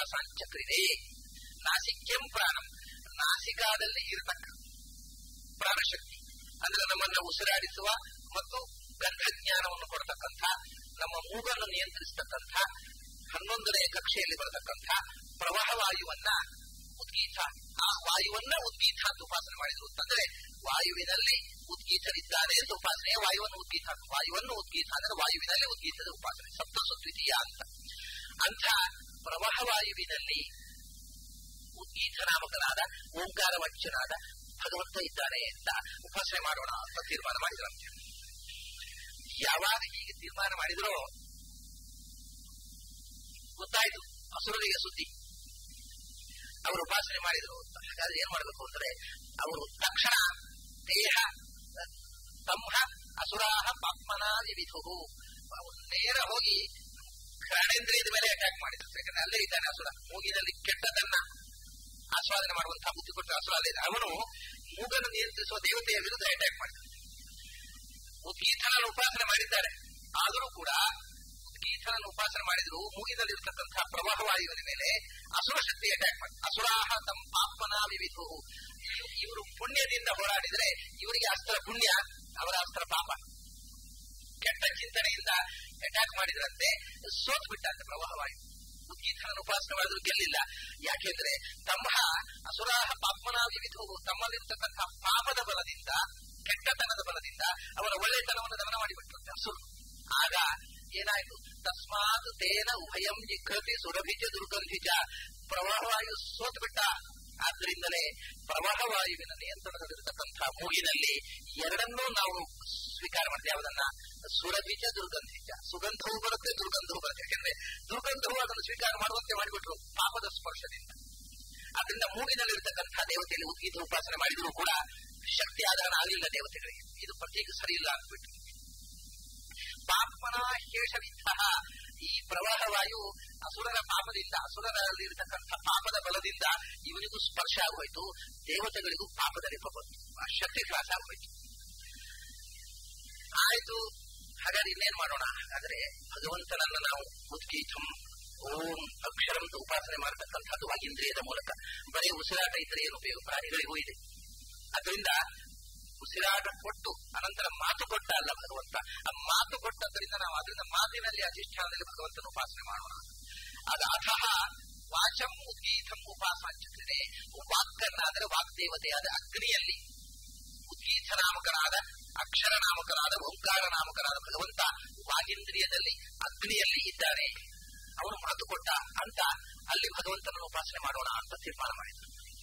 ಉಪಾಸಾಂಚಕ್ರಿದೆ ನಾಸಿಕ್ಯಂ ಪ್ರಾಣಂ ನಾಸಿಕಾದಲ್ಲಿ ಇರತಕ್ಕ ಪ್ರಾಣಶಕ್ತಿ ಅಂದ್ರೆ ನಮ್ಮನ್ನ ಉಸಿರಾಡಿಸುವ ಮತ್ತು ಗಂಧಜ್ಞಾನವನ್ನು ಕೊಡತಕ್ಕಂಥ ನಮ್ಮ ಮೂಗನ್ನು ನಿಯಂತ್ರಿಸತಕ್ಕಂಥ ಹನ್ನೊಂದನೆಯ ಕಕ್ಷೆಯಲ್ಲಿ ಬರತಕ್ಕಂಥ ಪ್ರವಾಹ ವಾಯುವನ್ನ ಉದ್ಗೀತ ಆ ವಾಯುವನ್ನ ಉದ್ಗೀತ ಅಂತ ಉಪಾಸನೆ ಮಾಡಿದ್ರು ಅಂತಂದ್ರೆ ವಾಯುವಿನಲ್ಲಿ ಉದ್ಗೀತರಿದ್ದಾನೆ ಅಂತ ಉಪಾಸನೆ ವಾಯುವನ್ನು ಉದ್ಗೀತ ಅಂತ ವಾಯುವನ್ನು ಉದ್ಗೀತ ಅಂದ್ರೆ ವಾಯುವಿನಲ್ಲಿ ಉದ್ಗೀತದ ಉಪಾಸನೆ ಸಪ್ತಸು ದ್ವಿತೀಯ ಅಂತ ಅಂಥ ಪ್ರವಾಹ ವಾಯುವಿನಲ್ಲಿ ಉದ್ಗೀತ ನಾಮಕನಾದ ಓಂಕಾರ ವಂಚನಾದ ಭಗವಂತ ಇದ್ದಾನೆ ಅಂತ ಉಪಾಸನೆ ಮಾಡೋಣ ಅಂತ ತೀರ್ಮಾನ ಮಾಡಿದ್ರಂತೆ ಯಾವಾಗ ಹೀಗೆ ತೀರ್ಮಾನ ಮಾಡಿದ್ರೋ ಗೊತ್ತಾಯ್ತು ಅಸುರರಿಗೆ ಸುದ್ದಿ ಅವರು ಉಪಾಸನೆ ಮಾಡಿದ್ರು ಅಂತ ಹಾಗಾದ್ರೆ ಏನ್ ಮಾಡ್ಬೇಕು ಅಂದ್ರೆ ಅವರು ತಕ್ಷಣ ದೇಹ ಸ್ತಂಭ ಅಸುರಾಹ ಪಾಪ್ಮನ ವಿವಿಧು ಅವರು ನೇರ ಹೋಗಿ ಘಾಣೇಂದ್ರಿಯದ ಮೇಲೆ ಅಟ್ಯಾಕ್ ಮಾಡಿದ್ರು ಯಾಕಂದ್ರೆ ಅಲ್ಲೇ ಇದ್ದಾನೆ ಅಸುರ ಮೂಗಿನಲ್ಲಿ ಕೆಟ್ಟದನ್ನ ಆಸ್ವಾದನೆ ಮಾಡುವಂತಹ ಬುದ್ಧಿ ಕೊಟ್ಟ ಅಸುರ ಅಲ್ಲೇ ಇದೆ ಅವನು ಮೂಗನ್ನು ನಿಯಂತ್ರಿಸುವ ದೇವತೆಯ ವಿರುದ್ಧ ಅಟ್ಯಾಕ್ ಮಾಡಿದ ಉದ್ಗೀತನನ್ನು ಉಪಾಸನೆ ಮಾಡಿದ್ದಾರೆ ಆದರೂ ಕೂಡ ಉದ್ಗೀತನನ್ನು ಉಪಾಸನೆ ಮಾಡಿದ್ರು ಮೂಗಿನಲ್ಲಿರ್ತಕ್ಕಂತಹ ಪ್ರವಾಹ ವಾಯುವಿನ ಮೇಲೆ ಅಸುರ ಶಕ್ತಿ ಅಟ್ಯಾಕ್ ಮಾಡಿ ಅಸುರಾಹ ತಮ್ಮ ಪಾಪನ ವಿವಿಧು ಇವರು ಪುಣ್ಯದಿಂದ ಹೋರಾಡಿದ್ರೆ ಇವರಿಗೆ ಅಸ್ತ್ರ ಪುಣ್ಯ ಅವರ ಅಸ್ತ್ರ ಪಾಪ ಕೆಟ್ಟ ಚಿಂತನೆಯಿಂದ ಅಟ್ಯಾಕ್ ಮಾಡಿದ್ರಂತೆ ಸೋತ್ ಬಿಟ್ಟಂತೆ ಪ್ರವಾಹ ವಾಯು ಉದ್ಗೀತನನ್ನು ಉಪಾಸನೆ ಮಾಡಿದ್ರು ಗೆಲ್ಲಿಲ್ಲ ಯಾಕೆಂದ್ರೆ ತಮ್ಮ ಅಸುರಾಹ ಪಾಪನ ವಿವಿಧು ತಮ್ಮಲ್ಲಿರ್ತಕ್ಕಂತಹ ಪಾಪದ ಬಲದಿಂದ ಕೆಟ್ಟತನದ ಬಲದಿಂದ ಅವರ ಒಳ್ಳೆತನವನ್ನು ದಮನ ಮಾಡಿಬಿಟ್ರಂತೆ ಅಸುರು ಆಗ ಏನಾಯ್ತು ತಸ್ಮಾತ್ ತೇನ ಉಭಯಂ ಜಿಘ್ರತಿ ಸುರಭಿಜ ದುರ್ಗಂಧಿಜ ಪ್ರವಾಹವಾಯು ಸೋತು ಬಿಟ್ಟ ಆದ್ರಿಂದಲೇ ಪ್ರವಾಹವಾಯುವಿನ ನಿಯಂತ್ರಣದಲ್ಲಿರತಕ್ಕಂತಹ ಮೂಗಿನಲ್ಲಿ ಎರಡನ್ನೂ ನಾವು ಸ್ವೀಕಾರ ಮಾಡ್ತೇವೆ ಯಾವುದನ್ನ ಸುರಭಿಜ ದುರ್ಗಂಧಿಜ ಸುಗಂಧವೂ ಬರುತ್ತೆ ದುರ್ಗಂಧವೂ ಬರುತ್ತೆ ಯಾಕೆಂದ್ರೆ ದುರ್ಗಂಧವು ಅದನ್ನು ಸ್ವೀಕಾರ ಮಾಡುವಂತೆ ಮಾಡಿಬಿಟ್ರು ಪಾಪದ ಸ್ಪರ್ಶದಿಂದ ಅದರಿಂದ ಮೂಗಿನಲ್ಲಿರ್ತಕ್ಕಂತಹ ದೇವತೆಯಲ್ಲಿ ಉದ್ಗೀತ ಉಪಾಸನೆ ಮಾಡಿದರೂ ಕೂಡ ಶಕ್ತಿ ಆಧಾರ ಆಗಲಿಲ್ಲ ದೇವತೆಗಳಿಗೆ ಇದು ಪ್ರತ್ಯೇಕ ಸರಿ ಇಲ್ಲ ಅಂದ್ಬಿಟ್ಟು ಪಾಪನ ಶೇಷವಿದ್ದ ಈ ಪ್ರವಾಹ ವಾಯು ಅಸುರರ ಪಾಪದಿಂದ ಅಸುರರಲ್ಲಿರತಕ್ಕಂಥ ಪಾಪದ ಬಲದಿಂದ ಇವನಿಗೂ ಸ್ಪರ್ಶ ಆಗೋಯ್ತು ದೇವತೆಗಳಿಗೂ ಪಾಪದ ನೆಪ ಬಂತು ಆ ಶಕ್ತಿ ಕ್ಲಾಸ್ ಆಗೋಯ್ತು ಆಯ್ತು ಹಾಗಾದ್ರೆ ಇನ್ನೇನ್ ಮಾಡೋಣ ಹಾಗಾದ್ರೆ ಭಗವಂತನನ್ನ ನಾವು ಉದ್ಗೀತಂ ಓಂ ಅಕ್ಷರಂ ಅಂತ ಉಪಾಸನೆ ಮಾಡತಕ್ಕಂಥದ್ದು ವಾಗೀಂದ್ರಿಯದ ಮೂಲಕ ಬರೀ ಉಸಿರಾಟ ಇದ್ರೆ ಏನು ಉಪಯೋಗ ಪ್ರಾಣಿಗಳಿಗೂ ಇದೆ ಅದರಿಂದ ಉಸಿರಾಟ ಕೊಟ್ಟು ಅನಂತರ ಮಾತು ಕೊಟ್ಟ ಅಲ್ಲ ಭಗವಂತ ಆ ಮಾತು ಕೊಟ್ಟದ್ರಿಂದ ನಾವು ಅದರಿಂದ ಮಾತಿನಲ್ಲಿ ಅಧಿಷ್ಠಾನದಲ್ಲಿ ಭಗವಂತನ ಉಪಾಸನೆ ಮಾಡೋಣ ಅದು ಅಥಃ ವಾಚಂ ಉದ್ಗೀತಂ ಉಪಾಸನೆ ವಾಕ್ಕನ್ನಾದರೆ ವಾಗ್ದೇವತೆಯಾದ ಅಗ್ನಿಯಲ್ಲಿ ಉದ್ಗೀತ ನಾಮಕನಾದ ಅಕ್ಷರ ನಾಮಕನಾದ ಓಂಕಾರ ನಾಮಕನಾದ ಭಗವಂತ ವಾಗೀಂದ್ರಿಯದಲ್ಲಿ ಅಗ್ನಿಯಲ್ಲಿ ಇದ್ದಾನೆ ಅವನು ಮಾತು ಕೊಟ್ಟ ಅಂತ ಅಲ್ಲಿ ಭಗವಂತನನ್ನು ಉಪಾಸನೆ ಮಾಡೋಣ ಅಂತ ತೀರ್ಮಾನ ಮಾಡಿದ್ರು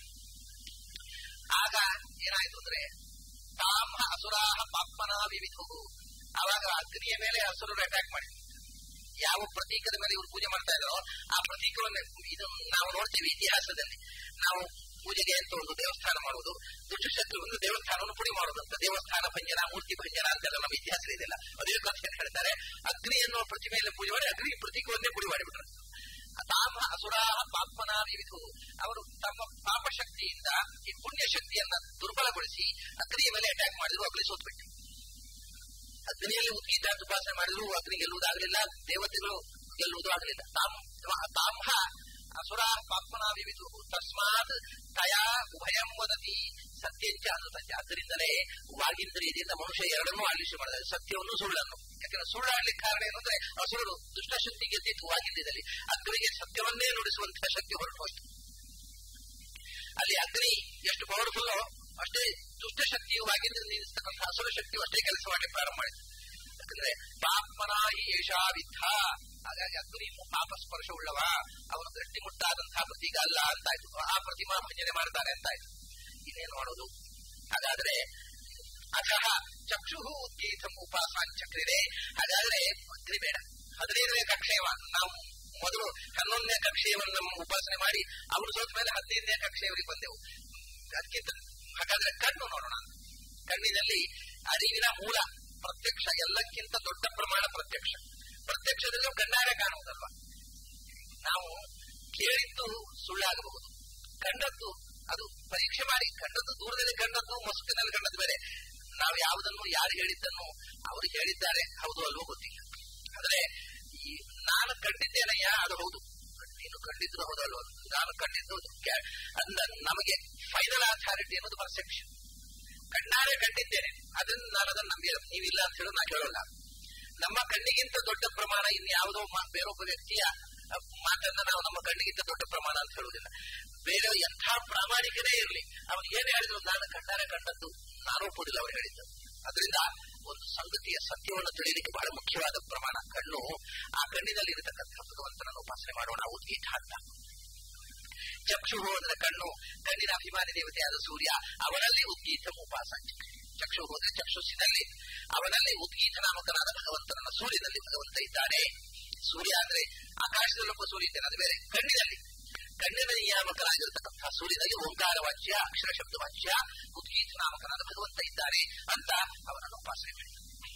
ಆಗ ಏನಾಯ್ತು ಅಂದ್ರೆ ತಾಮ ಅಸುರಾಹ ಪಾಪನ ವಿವಿಧು ಅವಾಗ ಅಗ್ನಿಯ ಮೇಲೆ ಅಸುರರು ಅಟ್ಯಾಕ್ ಮಾಡಿದ್ರು ಯಾವ ಪ್ರತೀಕದ ಮೇಲೆ ಇವರು ಪೂಜೆ ಮಾಡ್ತಾ ಇದ್ರು ಆ ಪ್ರತೀಕವನ್ನು ಇದು ನಾವು ನೋಡ್ತೀವಿ ಇತಿಹಾಸದಲ್ಲಿ ನಾವು ಪೂಜೆಗೆ ಅಂತ ಒಂದು ದೇವಸ್ಥಾನ ಮಾಡುವುದು ದುಷ್ಟಶತ್ರು ಒಂದು ದೇವಸ್ಥಾನವನ್ನು ಪುಡಿ ಮಾಡುವುದು ಅಂತ ದೇವಸ್ಥಾನ ಭಂಜನ ಮೂರ್ತಿ ಭಂಜನ ಅಂತೆಲ್ಲ ನಮ್ಮ ಇತಿಹಾಸದಲ್ಲಿದೆಲ್ಲ ಅದೇ ಕಥೆ ಹೇಳ್ತಾರೆ ಅಗ್ನಿ ಎನ್ನುವ ಪ್ರತಿಮೆಯಲ್ಲಿ ಪೂಜೆ ಮಾಡಿ ಅಗ್ನಿ ಪ್ರತೀಕವನ್ನೇ ಪುಡಿ ಮಾಡಿಬಿಟ್ರು ತಾಮ ಅಸುರಾಹ ಪಾಪನ ವಿವಿಧು ಅವರು ತಮ್ಮ ಪಾಪ ಶಕ್ತಿಯಿಂದ ಈ ಪುಣ್ಯ ಶಕ್ತಿಯನ್ನ ದುರ್ಬಲಗೊಳಿಸಿ ಅಗ್ನಿಯ ಮೇಲೆ ಅಟ್ಯಾಕ್ ಮಾಡಿದ್ರು ಅಗ್ನಿ ಸೋತ್ಬಿಟ್ಟು ಅಗ್ನಿಯಲ್ಲಿ ಉದ್ಗೀತ ಉಪಾಸನೆ ಮಾಡಿದ್ರು ಅಗ್ನಿ ಗೆಲ್ಲುವುದಾಗಲಿಲ್ಲ ದೇವತೆಗಳು ಗೆಲ್ಲುವುದು ಆಗಲಿಲ್ಲ ತಾಂಹ ಅಸುರ ಪಾಪನ ವಿವಿಧು ತಸ್ಮಾತ್ ತಯಾ ಉಭಯಂ ವದತಿ ಸತ್ಯಂಚ ಅನುಸಂಚ ಅದರಿಂದಲೇ ವಾಗೀಂದ್ರಿಯದಿಂದ ಮನುಷ್ಯ ಎರಡನ್ನೂ ಆಲಿಸಿ ಮಾಡಿದ್ದಾರೆ ಸತ್ಯವನ್ನು ಸುಳ್ಳನ್ನು ಯಾಕಂದ್ರೆ ಸುಳ್ಳಾಡ್ಲಿಕ್ಕೆ ಕಾರಣ ಏನು ಅಂದ್ರೆ ಅಸುರರು ದುಷ್ಟಶಕ್ತಿ ಗೆದ್ದಿತ್ತು ವಾಗೀಂದ್ರಿಯದಲ್ಲಿ ಅಗ್ನಿಗೆ ಸತ್ಯವನ್ನೇ ನುಡಿಸುವಂತಹ ಶಕ್ತಿ ಹೊರಟು ಹೋಯ್ತು ಅಲ್ಲಿ ಅಗ್ನಿ ಎಷ್ಟು ಪವರ್ಫುಲ್ ಅಷ್ಟೇ ದುಷ್ಟಶಕ್ತಿಯು ವಾಗಿಂದ್ರ ನಿಲ್ಲಿಸ್ತಕ್ಕಂಥ ಅಸುರ ಶಕ್ತಿಯು ಅಷ್ಟೇ ಕೆಲಸ ಮಾಡಿ ಪ್ರಾರಂಭ ಮಾಡಿತು ಯಾಕಂದ್ರೆ ಪಾಪನಾಯಿ ಏಷಾವಿದ್ಧ ಹಾಗಾಗಿ ಅಗ್ನಿ ಪಾಪ ಸ್ಪರ್ಶ ಉಳ್ಳವ ಅವನು ಗಟ್ಟಿ ಮುಟ್ಟಾದಂತಹ ಪ್ರತೀಕ ಅಲ್ಲ ಅಂತಾಯ್ತು ಆ ಪ್ರತಿಮಾ ಭಜನೆ ಮಾಡ್ತಾರೆ ಅಂತಾಯ್ತು ಇನ್ನೇನು ಮಾಡೋದು ಹಾಗಾದ್ರೆ ಅತಃ ಚಕ್ಷು ಉದ್ಗೀತಂ ಉಪಾಸಾಂಚಕ್ರಿದೆ ಹಾಗಾದ್ರೆ ಅಗ್ನಿ ಬೇಡ ಹದಿನೈದನೇ ಕಕ್ಷೆಯವ ನಾವು ಮೊದಲು ಹನ್ನೊಂದನೇ ಕಕ್ಷೆಯನ್ನು ಉಪಾಸನೆ ಮಾಡಿ ಅವರು ಸೋತ ಮೇಲೆ ಹದಿನೈದನೇ ಕಕ್ಷೆಯವರಿಗೆ ಬಂದೆವು ಅದಕ್ಕಿಂತ ಹಾಗಾದ್ರೆ ಕಣ್ಣು ನೋಡೋಣ ಕಣ್ಣಿನಲ್ಲಿ ಅರಿವಿನ ಮೂಲ ಪ್ರತ್ಯಕ್ಷ ಎಲ್ಲಕ್ಕಿಂತ ದೊಡ್ಡ ಪ್ರಮಾಣ ಪ್ರತ್ಯಕ್ಷ ಪ್ರತ್ಯಕ್ಷದಲ್ಲೂ ಕಣ್ಣಾರೆ ಕಾಣುವುದಲ್ವಾ ನಾವು ಕೇಳಿದ್ದು ಸುಳ್ಳಾಗಬಹುದು ಕಂಡದ್ದು ಅದು ಪರೀಕ್ಷೆ ಮಾಡಿ ಕಂಡದ್ದು ದೂರದಲ್ಲಿ ಕಂಡದ್ದು ಮಸ್ಕಿನಲ್ಲಿ ಕಂಡದ್ದು ಬೇರೆ ನಾವು ಯಾವುದನ್ನು ಯಾರು ಹೇಳಿದ್ದನ್ನು ಅವರು ಹೇಳಿದ್ದಾರೆ ಹೌದು ಅಲ್ವೋ ಗೊತ್ತಿಲ್ಲ ಆದ್ರೆ ಈ ನಾನು ಕಂಡಿದ್ದೇನಯ್ಯ ಅದು ಹೌದು ನೀನು ಕಂಡಿದ್ದು ಕಂಡಿದ್ದು ಹೌದಲ್ವ ನಾನು ಕಂಡಿದ್ದು ಕೆ- ಅಂದ ನಮಗೆ ಫೈನಲ್ ಅಥಾರಿಟಿ ಅನ್ನೋದು ಪರ್ಸೆಪ್ಷನ್ ಕಣ್ಣಾರೆ ಕಂಡಿದ್ದೇನೆ ಅದನ್ನ ನಾನು ಅದನ್ನ ನಂಬಿಲ್ಲ ನೀವಿಲ್ಲ ಅಂತ ಹೇಳಿ ನಾ ಕೇಳೋಲ್ಲ ನಮ್ಮ ಕಣ್ಣಿಗಿಂತ ದೊಡ್ಡ ಪ್ರಮಾಣ ಇನ್ಯಾವುದೋ ಮಾ- ಬೇರೊಬ್ಬ ವ್ಯಕ್ತಿಯ ಅಹ್, ಮಾತನ್ನ ನಾವು ನಮ್ಮ ಕಣ್ಣಿಗಿಂತ ದೊಡ್ಡ ಪ್ರಮಾಣ ಅಂತ ಹೇಳುವುದಿಲ್ಲ ಬೇರೆ ಎಂಥ ಪ್ರಾಮಾಣಿಕನೇ ಇರಲಿ ಅವನು ಏನ್ ಹೇಳಿದ್ರು ನಾನು ಕಣ್ಣಾರೆ ಕಂಡದ್ದು ನಾನು ಒಪ್ಪುದಿಲ್ಲ ಅವನು ಹೇಳಿದ್ದು ಅದರಿಂದ ಒಂದು ಸಂಗತಿಯ ಸತ್ಯವನ್ನು ತಿಳಿಯಲಿಕ್ಕೆ ಬಹಳ ಮುಖ್ಯವಾದ ಪ್ರಮಾಣ ಕಣ್ಣು ಆ ಕಣ್ಣಿನಲ್ಲಿ ಇರತಕ್ಕಂಥ ಭಗವಂತನನ್ನು ಉಪಾಸನೆ ಮಾಡೋಣ ಉದ್ಗೀತ ಅಂತ ಚಕ್ಷು ಅಂದ್ರೆ ಕಣ್ಣು ಕಣ್ಣಿನ ಅಭಿಮಾನಿ ದೇವತೆಯಾದ ಸೂರ್ಯ ಅವನಲ್ಲಿ ಉದ್ಗೀತ ಉಪಾಸ ಚಕ್ಷು ಹೋದ್ರೆ ಚಕ್ಷುಸ್ಸಿನಲ್ಲಿ ಅವನಲ್ಲಿ ಉದ್ಗೀತ ನಾಮಕನಾದ ಭಗವಂತನನ್ನ ಸೂರ್ಯನಲ್ಲಿ ಭಗವಂತ ಇದ್ದಾನೆ ಸೂರ್ಯ ಅಂದ್ರೆ ಆಕಾಶದಲ್ಲೊಬ್ಬ ಸೂರ್ಯ ಇದ್ದಾನೆ ಅದು ಬೇರೆ ಕಣ್ಣಿನಲ್ಲಿ ಕಣ್ಣಿನ ನಿಯಾಮಕನಾಗಿರತಕ್ಕಂತಹ ಸೂರ್ಯನಲ್ಲಿ ಓಂಕಾರ ವಾಚ್ಯ ಅಕ್ಷರ ಶಬ್ದ ವಾಚ್ಯ ಉದ್ಗೀತ ನಾಮಕನಾದ ಭಗವಂತ ಇದ್ದಾನೆ ಅಂತ ಅವನನ್ನು ಉಪಾಸನೆ ಮಾಡಿ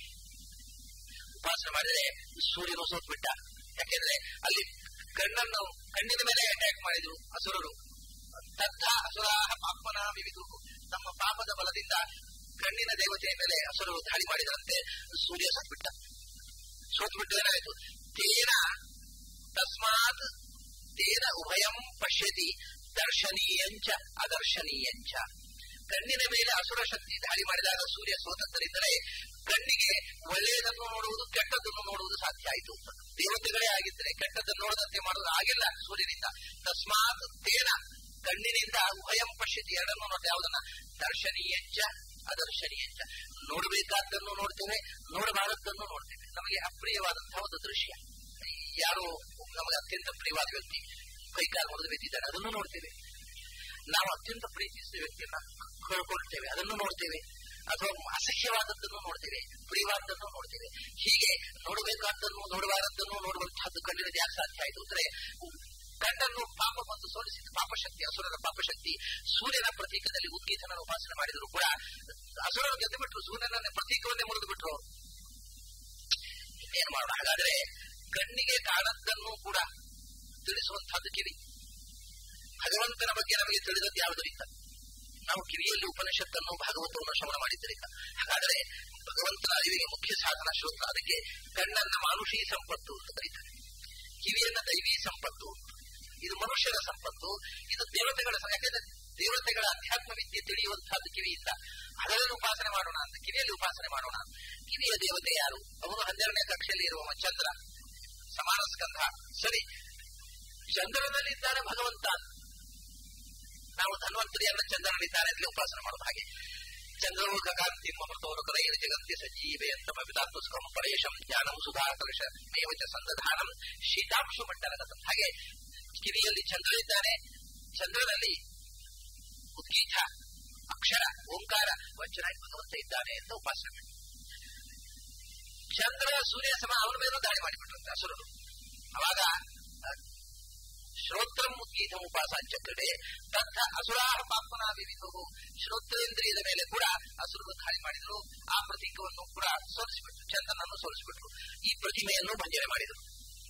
ಉಪಾಸನೆ ಮಾಡಿದ್ರೆ ಸೂರ್ಯನು ಸೋತ್ಬಿಟ್ಟ ಯಾಕೆಂದ್ರೆ ಅಲ್ಲಿ ಕಣ್ಣನ್ನು ಕಣ್ಣಿನ ಮೇಲೆ ಅಟ್ಯಾಕ್ ಮಾಡಿದ್ರು ಅಸುರರು ತದ್ಧ ಅಸುರಾಹ ಪಾಪನ ವಿವಿಧು ತಮ್ಮ ಪಾಪದ ಬಲದಿಂದ ಕಣ್ಣಿನ ದೇವತೆಯ ಮೇಲೆ ಅಸುರರು ದಾಳಿ ಮಾಡಿದರಂತೆ ಸೂರ್ಯ ಸತ್ಬಿಟ್ಟ ಸೋತ್ಬಿಟ್ಟು ಏನಾಯಿತು ತೇನ ತಸ್ಮಾತ್ ತೇನ ಉಭಯಂ ಪಶ್ಯತಿ ದರ್ಶನೀಯಂಚ ಅದರ್ಶನೀಯಂಚ ಕಣ್ಣಿನ ಮೇಲೆ ಅಸುರ ಶಕ್ತಿ ದಾಳಿ ಮಾಡಿದಾಗ ಸೂರ್ಯ ಸೋತದ್ದರಿಂದಲೇ ಕಣ್ಣಿಗೆ ಒಳ್ಳೆಯದನ್ನು ನೋಡುವುದು ಕೆಟ್ಟದ್ದನ್ನು ನೋಡುವುದು ಸಾಧ್ಯ ಆಯಿತು ದೇವತೆಗಳೇ ಆಗಿದ್ದರೆ ಕೆಟ್ಟದ್ದನ್ನು ನೋಡದಂತೆ ಮಾಡುವುದು ಆಗಿಲ್ಲ ಸೂರ್ಯನಿಂದ ತಸ್ಮಾತ್ ತೇನ ಕಣ್ಣಿನಿಂದ ಉಭಯಂ ಪಶ್ಯತಿ ಎರಡನ್ನು ನೋಡಿ ಯಾವುದನ್ನ ದರ್ಶನೀಯಂಚ ಅದರ್ಶನೀಯಂಚ ನೋಡಬೇಕಾದ್ದನ್ನು ನೋಡ್ತೇವೆ ನೋಡಬಾರದನ್ನು ನೋಡ್ತೇವೆ ನಮಗೆ ಅಪ್ರಿಯವಾದಂತಹ ಒಂದು ದೃಶ್ಯ ಯಾರೋ ನಮಗೆ ಅತ್ಯಂತ ಪ್ರಿಯವಾದ ವ್ಯಕ್ತಿ ಕೈಕಾಲು ಮುರಿದು ಬಿದ್ದಿದ್ದಾರೆ ಅದನ್ನು ನೋಡ್ತೇವೆ ನಾವು ಅತ್ಯಂತ ಪ್ರೀತಿಸಿದ ವ್ಯಕ್ತಿಯನ್ನ ಕಳ್ಕೊಳ್ತೇವೆ ಅದನ್ನು ನೋಡ್ತೇವೆ ಅಥವಾ ಅಸಹ್ಯವಾದದ್ದನ್ನು ನೋಡ್ತೇವೆ ಪ್ರಿಯವಾದದ್ದನ್ನು ನೋಡ್ತೇವೆ ಹೀಗೆ ನೋಡಬೇಕಾದ್ದನ್ನು ನೋಡಬಾರದನ್ನು ನೋಡುವಂತಹದ್ದು ಕಣ್ಣಿನ ಯಾಕೆ ಸಾಧ್ಯ ಆಯಿತು ಅಂದ್ರೆ ಕಣ್ಣನ್ನು ಪಾಪ ಮತ್ತು ಸೋಲಿಸಿದ ಪಾಪಶಕ್ತಿ ಅಸುರನ ಪಾಪಶಕ್ತಿ ಸೂರ್ಯನ ಪ್ರತೀಕದಲ್ಲಿ ಉದ್ಗೀತನ ಉಪಾಸನೆ ಮಾಡಿದ್ರು ಕೂಡ ಅಸುರರು ಗೆದ್ದು ಬಿಟ್ರು ಸೂರ್ಯನ ಪ್ರತೀಕವನ್ನೇ ಮುರಿದು ಬಿಟ್ರು ಏನ್ ಮಾಡೋಣ ಹಾಗಾದ್ರೆ ಕಣ್ಣಿಗೆ ಕಾಣದ್ದನ್ನು ಕೂಡ ತಿಳಿಸುವಂತಹದ್ದು ಕಿವಿ ಭಗವಂತನ ಬಗ್ಗೆ ನಮಗೆ ತಿಳಿದದ್ದು ಯಾವುದರಿಂದ ನಾವು ಕಿವಿಯಲ್ಲಿ ಉಪನಿಷತ್ತನ್ನು ಭಾಗವತವನ್ನು ಶ್ರವಣ ಮಾಡಿದ್ದರಿಂದ ಹಾಗಾದರೆ ಭಗವಂತನ ಅರಿವಿಗೆ ಮುಖ್ಯ ಸಾಧನ ಶ್ರೋತ್ರ ಅದಕ್ಕೆ ಕಣ್ಣನ್ನ ಮಾನುಷಿ ಸಂಪತ್ತು ಅಂತ ಕರೀತಾರೆ ಕಿವಿಯನ್ನ ದೈವಿ ಸಂಪತ್ತು ಇದು ಮನುಷ್ಯರ ಸಂಪತ್ತು ಇದು ದೇವತೆಗಳ ಸ- ಯಾಕೆಂದ್ರೆ ದೇವತೆಗಳ ಅಧ್ಯಾತ್ಮ ವಿದ್ಯೆ ತಿಳಿಯುವಂತಹದ್ದು ಕಿವಿಯಿಂದ ಅದರಲ್ಲಿ ಉಪಾಸನೆ ಮಾಡೋಣ ಅಂತ ಕಿವಿಯಲ್ಲಿ ಉಪಾಸನೆ ಮಾಡೋಣ ಕಿವಿಯ ದೇವತೆ ಯಾರು ಅವನು ಹನ್ನೆರಡನೇ ಕಕ್ಷೆಯಲ್ಲಿ ಇರುವವ ಚಂದ್ರ ಸಮಾನ ಸ್ಕಂಧ ಸರಿ ಚಂದ್ರನಲ್ಲಿದ್ದಾನೆ ಭಗವಂತ ನಾವು ಧನ್ವಂತರಿಯನ್ನ ಚಂದ್ರನಲ್ಲಿದ್ದಾನೆ ಅಂತ ಉಪಾಸನೆ ಮಾಡೋದು ಹಾಗೆ ಚಂದ್ರಮುಖ ಕಾಂತಿ ಮಮತೋರಕರೈರ ಜಗಂತಿ ಸಜೀವೆ ಅಂತ ವಿಧಾತ್ಮಸ್ಕಂ ಪರೇಶಂ ಜ್ಞಾನಂ ಸುಧಾಕರ್ಷ ಮೇವಚ ಸಂದಧಾನಂ ಶೀತಾಂಶು ಮಂಡಲಗತ ಹಾಗೆ ಕಿವಿಯಲ್ಲಿ ಚಂದ್ರ ಇದ್ದಾನೆ ಚಂದ್ರನಲ್ಲಿ ಉದ್ಗೀತ ಅಕ್ಷರ ಓಂಕಾರ ವಚನ ಭಗವಂತ ಇದ್ದಾನೆ ಅಂತ ಉಪಾಸನೆ ಮಾಡಿ ಚಂದ್ರ ಸೂರ್ಯ ಸಮ ಅವನ ಮೇಲೂ ದಾಳಿ ಮಾಡಿಬಿಟ್ರಂತೆ ಅಸುರರು ಅವಾಗ ಶ್ರೋತ್ರಂ ಉದ್ಗೀತ ಉಪಾಸಾಂಚಕ್ರಡೆ ತಥ ಅಸುರಾಹ ಪಾಪನ ವಿವಿಧು ಶ್ರೋತ್ರೇಂದ್ರಿಯದ ಮೇಲೆ ಕೂಡ ಅಸುರರು ದಾಳಿ ಮಾಡಿದ್ರು ಆ ಪ್ರತೀಕವನ್ನು ಕೂಡ ಸೋಲಿಸಿಬಿಟ್ರು ಚಂದ್ರನನ್ನು ಸೋಲಿಸಿಬಿಟ್ರು ಈ ಪ್ರತಿಮೆಯನ್ನು ಭಂಜನೆ ಮಾಡಿದರು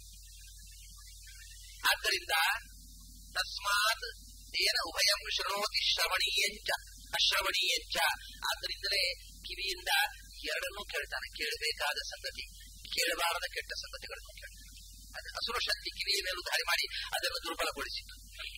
ಆದ್ದರಿಂದ ತಸ್ಮಾತ್ ತೇನ ಉಭಯಂ ಶೃಣೋತಿ ಶ್ರವಣೀಯಂಚ ಅಶ್ರವಣೀಯಂಚ ಆದ್ದರಿಂದಲೇ ಕಿವಿಯಿಂದ ಎರಡನ್ನೂ ಕೇಳ್ತಾನೆ ಕೇಳಬೇಕಾದ ಸಂಗತಿ ಕೇಳಬಾರದ ಕೆಟ್ಟ ಸಂಗತಿಗಳನ್ನು ಕೇಳ್ತಾನೆ ಅದು ಅಸುರ ಶಕ್ತಿ ಕಿವಿಯ ಮೇಲೂ ದಾಳಿ ಮಾಡಿ ಅದನ್ನು ದುರ್ಬಲಗೊಳಿಸಿತು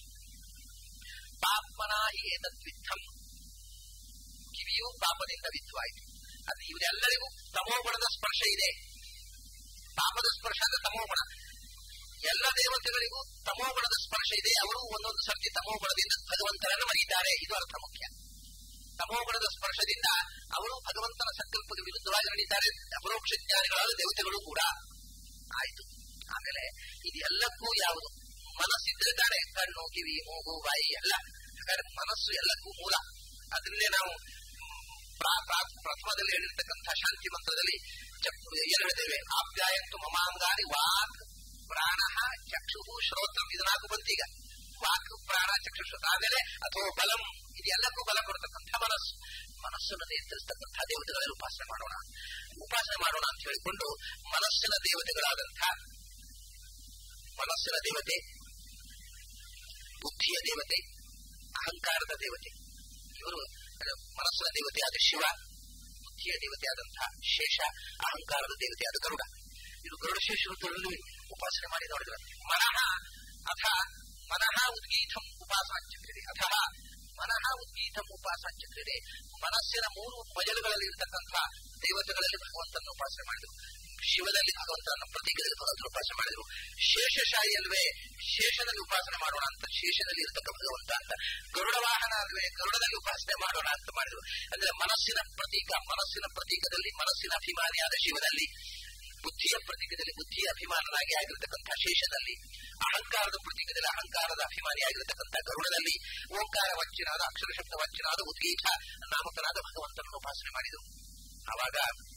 ಪಾಪನ ಏತದ್ವಿತ್ತಂ ಕಿವಿಯು ಪಾಪದಿಂದ ವಿದ್ವಾಯಿತು ಅದು ಇವರೆಲ್ಲರಿಗೂ ತಮೋಗುಣದ ಸ್ಪರ್ಶ ಇದೆ ಪಾಪದ ಸ್ಪರ್ಶ ಅಂದ್ರೆ ತಮೋಗುಣ ಎಲ್ಲ ದೇವತೆಗಳಿಗೂ ತಮೋಗುಣದ ಸ್ಪರ್ಶ ಇದೆ ಅವರು ಒಂದೊಂದು ಸರ್ತಿ ತಮೋಗುಣದಿಂದ ಭಗವಂತನನ್ನು ಮರೀತಾರೆ ಇದು ಅರ್ಥ ಮುಖ್ಯ ತಮೋಗುಣದ ಸ್ಪರ್ಶದಿಂದ ಅವರು ಭಗವಂತನ ಸಂಕಲ್ಪಕ್ಕೆ ವಿರುದ್ಧವಾಗಿ ನಡೀತಾರೆ ಅಪರೋಕ್ಷ ಜ್ಞಾನಿಗಳಾದ ದೇವತೆಗಳು ಕೂಡ ಆಯಿತು ಆಮೇಲೆ ಇದೆಲ್ಲಕ್ಕೂ ಯಾವುದು ಮನಸ್ಸಿದ್ರೆ ತಾನೆ ಕಣ್ಣು ಕಿವಿ ಮೂಗು ಬಾಯಿ ಎಲ್ಲ ಹಾಗಾದ್ರೆ ಮನಸ್ಸು ಎಲ್ಲಕ್ಕೂ ಮೂಲ ಅದನ್ನೇ ನಾವು ಪ್ರಾ- ಪ್ರಾ- ಪ್ರಥಮದಲ್ಲಿ ಹೇಳಿರ್ತಕ್ಕಂಥ ಶಾಂತಿ ಮಂತ್ರದಲ್ಲಿ ಚಕ್- ಏನು ಹೇಳಿದ್ದೇವೆ ಆಪ್ಯಾಯಂತು ಮಮಾಂಗಾರಿ ವಾಕ್ ಪ್ರಾಣ ಚಕ್ಷು ಶ್ರೋತ್ರಂ ಇದು ನಾಲ್ಕು ಬಂತೀಗ ವಾಕ್ ಪ್ರಾಣ ಚಕ್ಷು ಶ್ರೋತ್ರ ಆಮೇಲೆ ಅಥವಾ ಬಲಂ ಇದೆಲ್ಲಕ್ಕೂ ಬಲ ಕೊಡ್ತಕ್ಕಂಥ ಮನಸ್ಸು ಮನಸ್ಸನ್ನು ನಿಯಂತ್ರಿಸ್ತಕ್ಕಂಥ ದೇವತೆಗಳಲ್ಲಿ ಉಪಾಸನೆ ಮಾಡೋಣ ಉಪಾಸನೆ ಮಾಡೋಣ ಅಂತ ಹೇಳಿಕೊಂಡು ಮನಸ್ಸಿನ ದೇವತೆಗಳಾದಂಥ ಮನಸ್ಸಿನ ದೇವತೆ ಬುದ್ಧಿಯ ದೇವತೆ ಅಹಂಕಾರದ ದೇವತೆ ಇವರು ಅದು ಮನಸ್ಸಿನ ದೇವತೆಯಾದ ಶಿವ ಬುದ್ಧಿಯ ದೇವತೆಯಾದಂತಹ ಶೇಷ ಅಹಂಕಾರದ ದೇವತೆಯಾದ ಗರುಡ ಇದು ಗರುಡ ಶೇಷರುದ್ರಲ್ಲಿ ಉಪಾಸನೆ ಮಾಡಿ ನೋಡಿದ್ರೆ ಮನಃ ಅಥ ಮನಃ ಉದ್ಗೀತಂ ಉಪಾಸಾಂಚಕ್ರಿಯೆ ಅಥ ಮನಃ ಉದ್ಗೀತಂ ಉಪಾಸಾಂಚಕ್ರಿಯೆ ಮನಸ್ಸಿನ ಮೂರು ಮಜಲುಗಳಲ್ಲಿ ಇರತಕ್ಕಂಥ ದೇವತೆಗಳಲ್ಲಿ ಭಗವಂತನ ಉಪಾಸನೆ ಮಾಡಿದರು ಶಿವನಲ್ಲಿ ಭಗವಂತನ ಪ್ರತೀಕದಲ್ಲಿ ಭಗವಂತನ ಉಪಾಸನೆ ಮಾಡಿದರು ಶೇಷಶಾಹಿ ಅಲ್ವೇ ಶೇಷದಲ್ಲಿ ಉಪಾಸನೆ ಮಾಡೋಣ ಅಂತ ಶೇಷದಲ್ಲಿ ಇರತಕ್ಕ ಭಗವಂತ ಅಂತ ಗರುಡ ವಾಹನ ಅಲ್ವೇ ಗರುಡದಲ್ಲಿ ಉಪಾಸನೆ ಮಾಡೋಣ ಅಂತ ಮಾಡಿದ್ರು ಅಂದ್ರೆ ಮನಸ್ಸಿನ ಪ್ರತೀಕ ಮನಸ್ಸಿನ ಪ್ರತೀಕದಲ್ಲಿ ಮನಸ್ಸಿನ ಅಭಿಮಾನಿಯಾದ ಶಿವನಲ್ಲಿ ಬುದ್ಧಿಯ ಪ್ರತೀಕದಲ್ಲಿ ಬುದ್ಧಿಯ ಅಭಿಮಾನನಾಗಿ ಆಗಿರತಕ್ಕಂಥ ಶೇಷದಲ್ಲಿ ಅಹಂಕಾರದ ಪ್ರತೀಕದಲ್ಲಿ ಅಹಂಕಾರದ ಅಭಿಮಾನಿಯಾಗಿರತಕ್ಕಂಥ ಗರುಡದಲ್ಲಿ ಓಂಕಾರ ವಂಚನಾದ ಅಕ್ಷರ ಶಬ್ದ ವಂಚನಾದ ಉದ್ಗೀತ ನಾಮಕನಾದ ಭಗವಂತನನ್ನು ಉಪಾಸನೆ ಮಾಡಿದರು ಆವಾಗ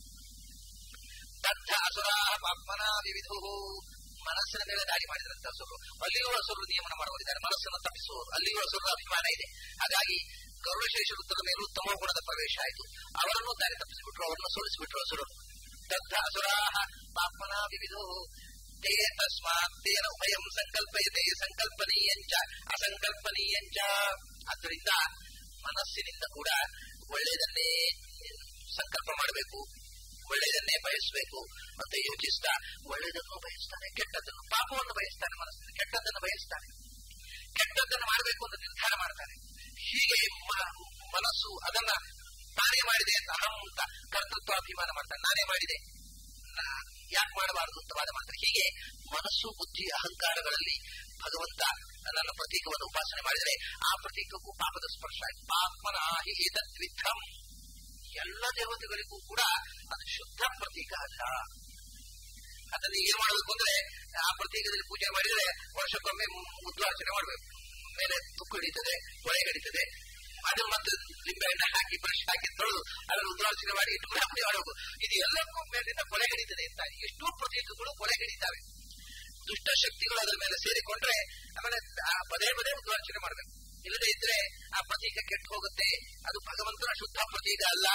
ದಗ್ಧ ಅಸುರಾ ಪಾಪ್ಮನ ವಿವಿಧು ಮನಸ್ಸಿನ ಮೇಲೆ ದಾಳಿ ಮಾಡಿದಂತ ಹಸುರು ಅಲ್ಲಿಯೂ ಹಸುರು ನಿಯಮನ ಮಾಡುವರಿದ್ದಾರೆ ಮನಸ್ಸನ್ನು ತಪ್ಪಿಸುವರು ಅಲ್ಲಿಯೂ ಹಸುರ ಅಭಿಮಾನ ಇದೆ ಹಾಗಾಗಿ ಗರುಡಶೇಷ ವೃತ್ತದ ಮೇಲೂ ತಮೋ ಗುಣದ ಪ್ರವೇಶ ಆಯಿತು ಅವರನ್ನು ದಾರಿ ತಪ್ಪಿಸಿಬಿಟ್ರು ಅವರನ್ನು ಸೋಲಿಸಿಬಿಟ್ರು ಹಸುರು ದಗ್ಧ ಅಸುರಾ ಪಾಪ್ಮನ ವಿವಿಧು ತೇ ತಸ್ಮಾತ್ ತೇನ ಉಭಯಂ ಸಂಕಲ್ಪಯತೆ ಸಂಕಲ್ಪನೀಯಂಚ ಅಸಂಕಲ್ಪನೀಯಂಚ ಆದ್ದರಿಂದ ಮನಸ್ಸಿನಿಂದ ಕೂಡ ಒಳ್ಳೆಯದನ್ನೇ ಸಂಕಲ್ಪ ಮಾಡಬೇಕು ಒಳ್ಳೆಯದನ್ನೇ ಬಯಸಬೇಕು ಅಂತ ಯೋಚಿಸ್ತಾ ಒಳ್ಳೆಯದನ್ನು ಬಯಸ್ತಾನೆ ಕೆಟ್ಟದ್ದನ್ನು ಪಾಪವನ್ನು ಬಯಸ್ತಾನೆ ಮನಸ್ಸಿನ ಕೆಟ್ಟದ್ದನ್ನು ಬಯಸ್ತಾನೆ ಕೆಟ್ಟದ್ದನ್ನು ಮಾಡಬೇಕು ಅಂತ ನಿರ್ಧಾರ ಮಾಡ್ತಾನೆ ಹೀಗೆ ಮನಸ್ಸು ಅದನ್ನ ನಾನೇ ಮಾಡಿದೆ ಅಂತ ಅಹಂ ಅಂತ ಕರ್ತೃತ್ವ ಅಭಿಮಾನ ಮಾಡ್ತಾನೆ ನಾನೇ ಮಾಡಿದೆ ಯಾಕೆ ಮಾಡಬಾರದು ಅಂತ ವಾದ ಮಾಡ್ತಾರೆ ಹೀಗೆ ಮನಸ್ಸು ಬುದ್ಧಿ ಅಹಂಕಾರಗಳಲ್ಲಿ ಭಗವಂತ ನನ್ನ ಪ್ರತೀಕವನ್ನು ಉಪಾಸನೆ ಮಾಡಿದರೆ ಆ ಪ್ರತೀಕಕ್ಕೂ ಪಾಪದ ಸ್ಪರ್ಶ ಆಯ್ತು ಪಾಪನಾಹಿ ಏತದ್ವಿಧಂ ಎಲ್ಲ ದೇವತೆಗಳಿಗೂ ಕೂಡ ಅದು ಶುದ್ಧ ಪ್ರತೀಕ ಅಲ್ಲ ಅದನ್ನು ಏನ್ ಮಾಡಬೇಕು ಅಂದ್ರೆ ಆ ಪ್ರತೀಕದಲ್ಲಿ ಪೂಜೆ ಮಾಡಿದ್ರೆ ವರ್ಷಕ್ಕೊಮ್ಮೆ ಉದ್ವಾಸನೆ ಮಾಡಬೇಕು ಮೇಲೆ ತುಕ್ಕು ಹಿಡಿತದೆ ಕೊಳೆ ಹಿಡಿತದೆ ಅದು ಮತ್ತೆ ಲಿಂಬೆ ಎಣ್ಣೆ ಹಾಕಿ ಬ್ರಷ್ ಹಾಕಿ ತೊಳೆದು ಅದನ್ನು ಉದ್ವಾಸನೆ ಮಾಡಿ ಇಟ್ಟು ಪೂಜೆ ಮಾಡಬೇಕು ಇದು ಎಲ್ಲಕ್ಕೂ ಮೇಲಿಂದ ಕೊಳೆ ಹಿಡಿತದೆ ಅಂತ ಎಷ್ಟೋ ಪ್ರತೀಕಗಳು ಕೊಳೆ ಹಿಡಿತಾವೆ ದುಷ್ಟ ಶಕ್ತಿಗಳು ಅದರ ಮೇಲೆ ಸೇರಿಕೊಂಡ್ರೆ ಆಮೇಲೆ ಪದೇ ಪದೇ ಉದ್ವಾಸನೆ ಮಾಡಬೇಕು ಇಲ್ಲದೆ ಇದ್ರೆ ಆ ಪ್ರತೀಕ ಕೆಟ್ಟು ಹೋಗುತ್ತೆ ಅದು ಭಗವಂತನ ಶುದ್ಧ ಪ್ರತೀಕ ಅಲ್ಲ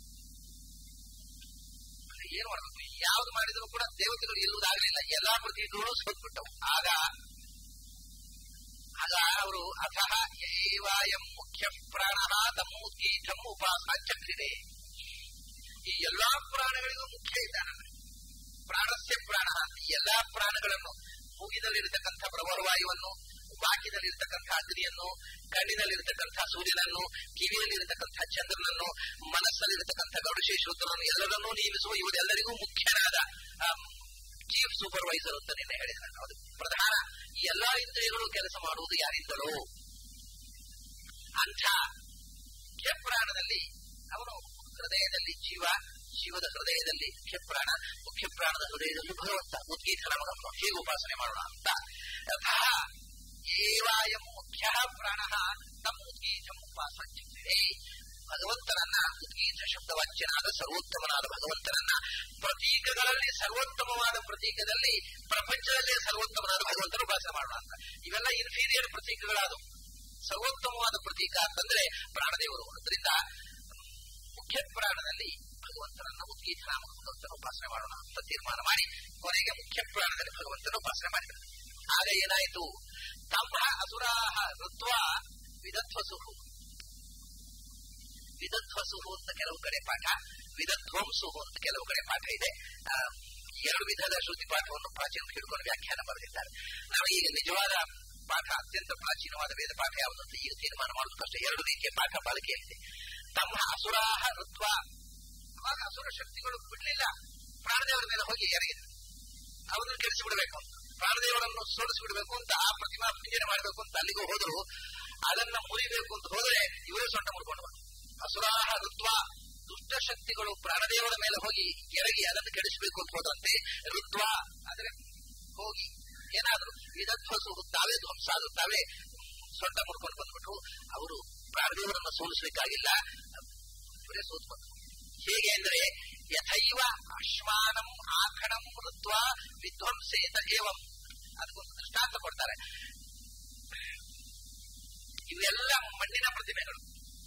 ಏನು ಮಾಡಬೇಕು ಯಾವ್ದು ಮಾಡಿದ್ರು ಕೂಡ ದೇವತೆಗಳು ಇಲ್ಲುವುದಾಗಲಿಲ್ಲ ಎಲ್ಲಾ ಪ್ರತೀಕಗಳು ಸೋತ್ಬಿಟ್ಟವು ಆಗ ಆಗ ಅವರು ಅಥಃ ಏವಾಯಂ ಮುಖ್ಯ ಪ್ರಾಣ ತಮ್ಮೂತೀಠಂ ಉಪಾಸಾಚಕ್ರಿದೆ ಈ ಎಲ್ಲಾ ಪ್ರಾಣಗಳಿಗೂ ಮುಖ್ಯ ಇದ್ದಾನಲ್ಲ ಪ್ರಾಣಸ್ಯ ಪ್ರಾಣ ಎಲ್ಲಾ ಪ್ರಾಣಗಳನ್ನು ಮೂಗಿನಲ್ಲಿರತಕ್ಕಂಥ ಪ್ರವರವಾಯುವನ್ನು ಬಾಕಿನಲ್ಲಿರ್ತಕ್ಕಂಥ ಅಗ್ನಿಯನ್ನು ಕಣ್ಣಿನಲ್ಲಿರ್ತಕ್ಕಂಥ ಸೂರ್ಯನನ್ನು ಕಿವಿಯಲ್ಲಿರತಕ್ಕಂಥ ಚಂದ್ರನನ್ನು ಮನಸ್ಸಲ್ಲಿರತಕ್ಕಂಥ ಗರುಡಶೇಶ್ವರನ್ನು ಎಲ್ಲರನ್ನೂ ನೇಮಿಸುವ ಇವರೆಲ್ಲರಿಗೂ ಮುಖ್ಯನಾದ ಚೀಫ್ ಸೂಪರ್ವೈಸರ್ ಅಂತ ನಿನ್ನೆ ಹೇಳಿದ ಅದು ಪ್ರಧಾನ ಈ ಎಲ್ಲಾ ಇಂದ್ರಿಯಗಳು ಕೆಲಸ ಮಾಡುವುದು ಯಾರಿಂದಲೋ ಅಂಥ ಮುಖ್ಯಪ್ರಾಣದಲ್ಲಿ ಅವನು ಹೃದಯದಲ್ಲಿ ಜೀವ ಶಿವದ ಹೃದಯದಲ್ಲಿ ಮುಖ್ಯಪ್ರಾಣ ಮುಖ್ಯಪ್ರಾಣದ ಹೃದಯದಲ್ಲಿ ಭಗವಂತ ಉದ್ಗೀತ ನಮಗನ್ನು ಹೇಗೆ ಉಪಾಸನೆ ಮಾಡೋಣ ಅಂತ ಯಥಾ ಏವಾಯಂ ಮುಖ್ಯ ಪ್ರಾಣ ತಮ್ಮ ಉದ್ಗೀತಂ ಉಪಾಸನೆ ಭಗವಂತನನ್ನ ಉದ್ಗೀತ ಶಬ್ದವಾಚ್ಯನಾದ ಸರ್ವೋತ್ತಮನಾದ ಭಗವಂತನನ್ನ ಪ್ರತೀಕಗಳಲ್ಲಿ ಸರ್ವೋತ್ತಮವಾದ ಪ್ರತೀಕದಲ್ಲಿ ಪ್ರಪಂಚದಲ್ಲೇ ಸರ್ವೋತ್ತಮನಾದ ಭಗವಂತನ ಉಪಾಸನೆ ಮಾಡೋಣ ಅಂತ ಇವೆಲ್ಲ ಇನ್ಫೀರಿಯರ್ ಪ್ರತೀಕಗಳಾದವು ಸರ್ವೋತ್ತಮವಾದ ಪ್ರತೀಕ ಅಂತಂದ್ರೆ ಪ್ರಾಣದೇವರು ಅದರಿಂದ ಮುಖ್ಯ ಪ್ರಾಣದಲ್ಲಿ ಭಗವಂತನನ್ನ ಉದ್ಗೀತ ನಾಮ ಭಗವಂತನ ಉಪಾಸನೆ ಮಾಡೋಣ ಅಂತ ತೀರ್ಮಾನ ಮಾಡಿ ಕೊನೆಗೆ ಮುಖ್ಯ ಪ್ರಾಣದಲ್ಲಿ ಭಗವಂತನ ಉಪಾಸನೆ ಮಾಡಿದರು ಆಗ ಏನಾಯಿತು ತಮ್ಮ ಅಸುರಾಹ ಋತ್ವ ವಿದಧ್ವಸುಹು ವಿದಧ್ವಸುಹು ಅಂತ ಕೆಲವು ಕಡೆ ಪಾಠ ವಿದಧ್ವಂಸುಹು ಅಂತ ಕೆಲವು ಕಡೆ ಪಾಠ ಇದೆ ಎರಡು ವಿಧದ ಶ್ರುತಿ ಪಾಠವನ್ನು ಪ್ರಾಚೀನ ಹಿಡ್ಕೊಂಡು ವ್ಯಾಖ್ಯಾನ ಬರೆದಿದ್ದಾರೆ ನಾವು ಈಗ ನಿಜವಾದ ಪಾಠ ಅತ್ಯಂತ ಪ್ರಾಚೀನವಾದ ವೇದ ಪಾಠ ಯಾವುದು ಅಂತ ಈಗ ತೀರ್ಮಾನ ಮಾಡೋದು ಕಷ್ಟ ಎರಡು ರೀತಿಯ ಪಾಠ ಬಾಳಿಕೆಯಲ್ಲಿದೆ ತಮ್ಮ ಅಸುರಾಹ ಋತ್ವ ಅವಾಗ ಅಸುರ ಶಕ್ತಿಗಳು ಬಿಡ್ಲಿಲ್ಲ ಪ್ರಾಣದೇವರ ಮೇಲೆ ಹೋಗಿ ಎರಗಿದೆ ಅವರನ್ನು ಕೆಡಿಸಿಬಿಡಬೇಕು ಪ್ರಾಣದೇವರನ್ನು ಸೋಲಿಸಿಬಿಡಬೇಕು ಅಂತ ಆ ಪ್ರತಿಮಾ ಪೂಜನೆ ಮಾಡಬೇಕು ಅಂತ ಅಲ್ಲಿಗೂ ಹೋದ್ರು ಅದನ್ನ ಮುರಿಬೇಕು ಅಂತ ಹೋದ್ರೆ ಇವರೇ ಸೊಂಟ ಮುಡ್ಕೊಂಡು ಬಂದರು ಅಸುರಾಹ ಋತ್ವ ದುಷ್ಟ ಶಕ್ತಿಗಳು ಪ್ರಾಣದೇವರ ಮೇಲೆ ಹೋಗಿ ಎರಗಿ ಅದನ್ನು ಕೆಡಿಸಬೇಕು ಅಂತ ಹೋದಂತೆ ಋತ್ವ ಆದರೆ ಹೋಗಿ ಏನಾದ್ರು ವಿಧಧ್ವಸು ತಾವೇ ಧ್ವಂಸ ಆದ್ರು ತಾವೇ ಸೊಂಟ ಮುಡ್ಕೊಂಡು ಬಂದ್ಬಿಟ್ರು ಅವರು ಪ್ರಾಣದೇವರನ್ನು ಸೋಲಿಸಬೇಕಾಗಿಲ್ಲ ಇವರೇ ಸೋತ್ ಬಂದ್ರು ಹೇಗೆ ಅಂದ್ರೆ ಯಥೈವ ಅಶ್ವಾನಂ ಆಖಣಂ ಋತ್ವ ವಿಧ್ವಂಸೇತ ಏವಂ ಅದಕ್ಕೊಂದು ದೃಷ್ಟಾಂತ ಕೊಡ್ತಾರೆ ಇವೆಲ್ಲ ಮಣ್ಣಿನ ಪ್ರತಿಮೆಗಳು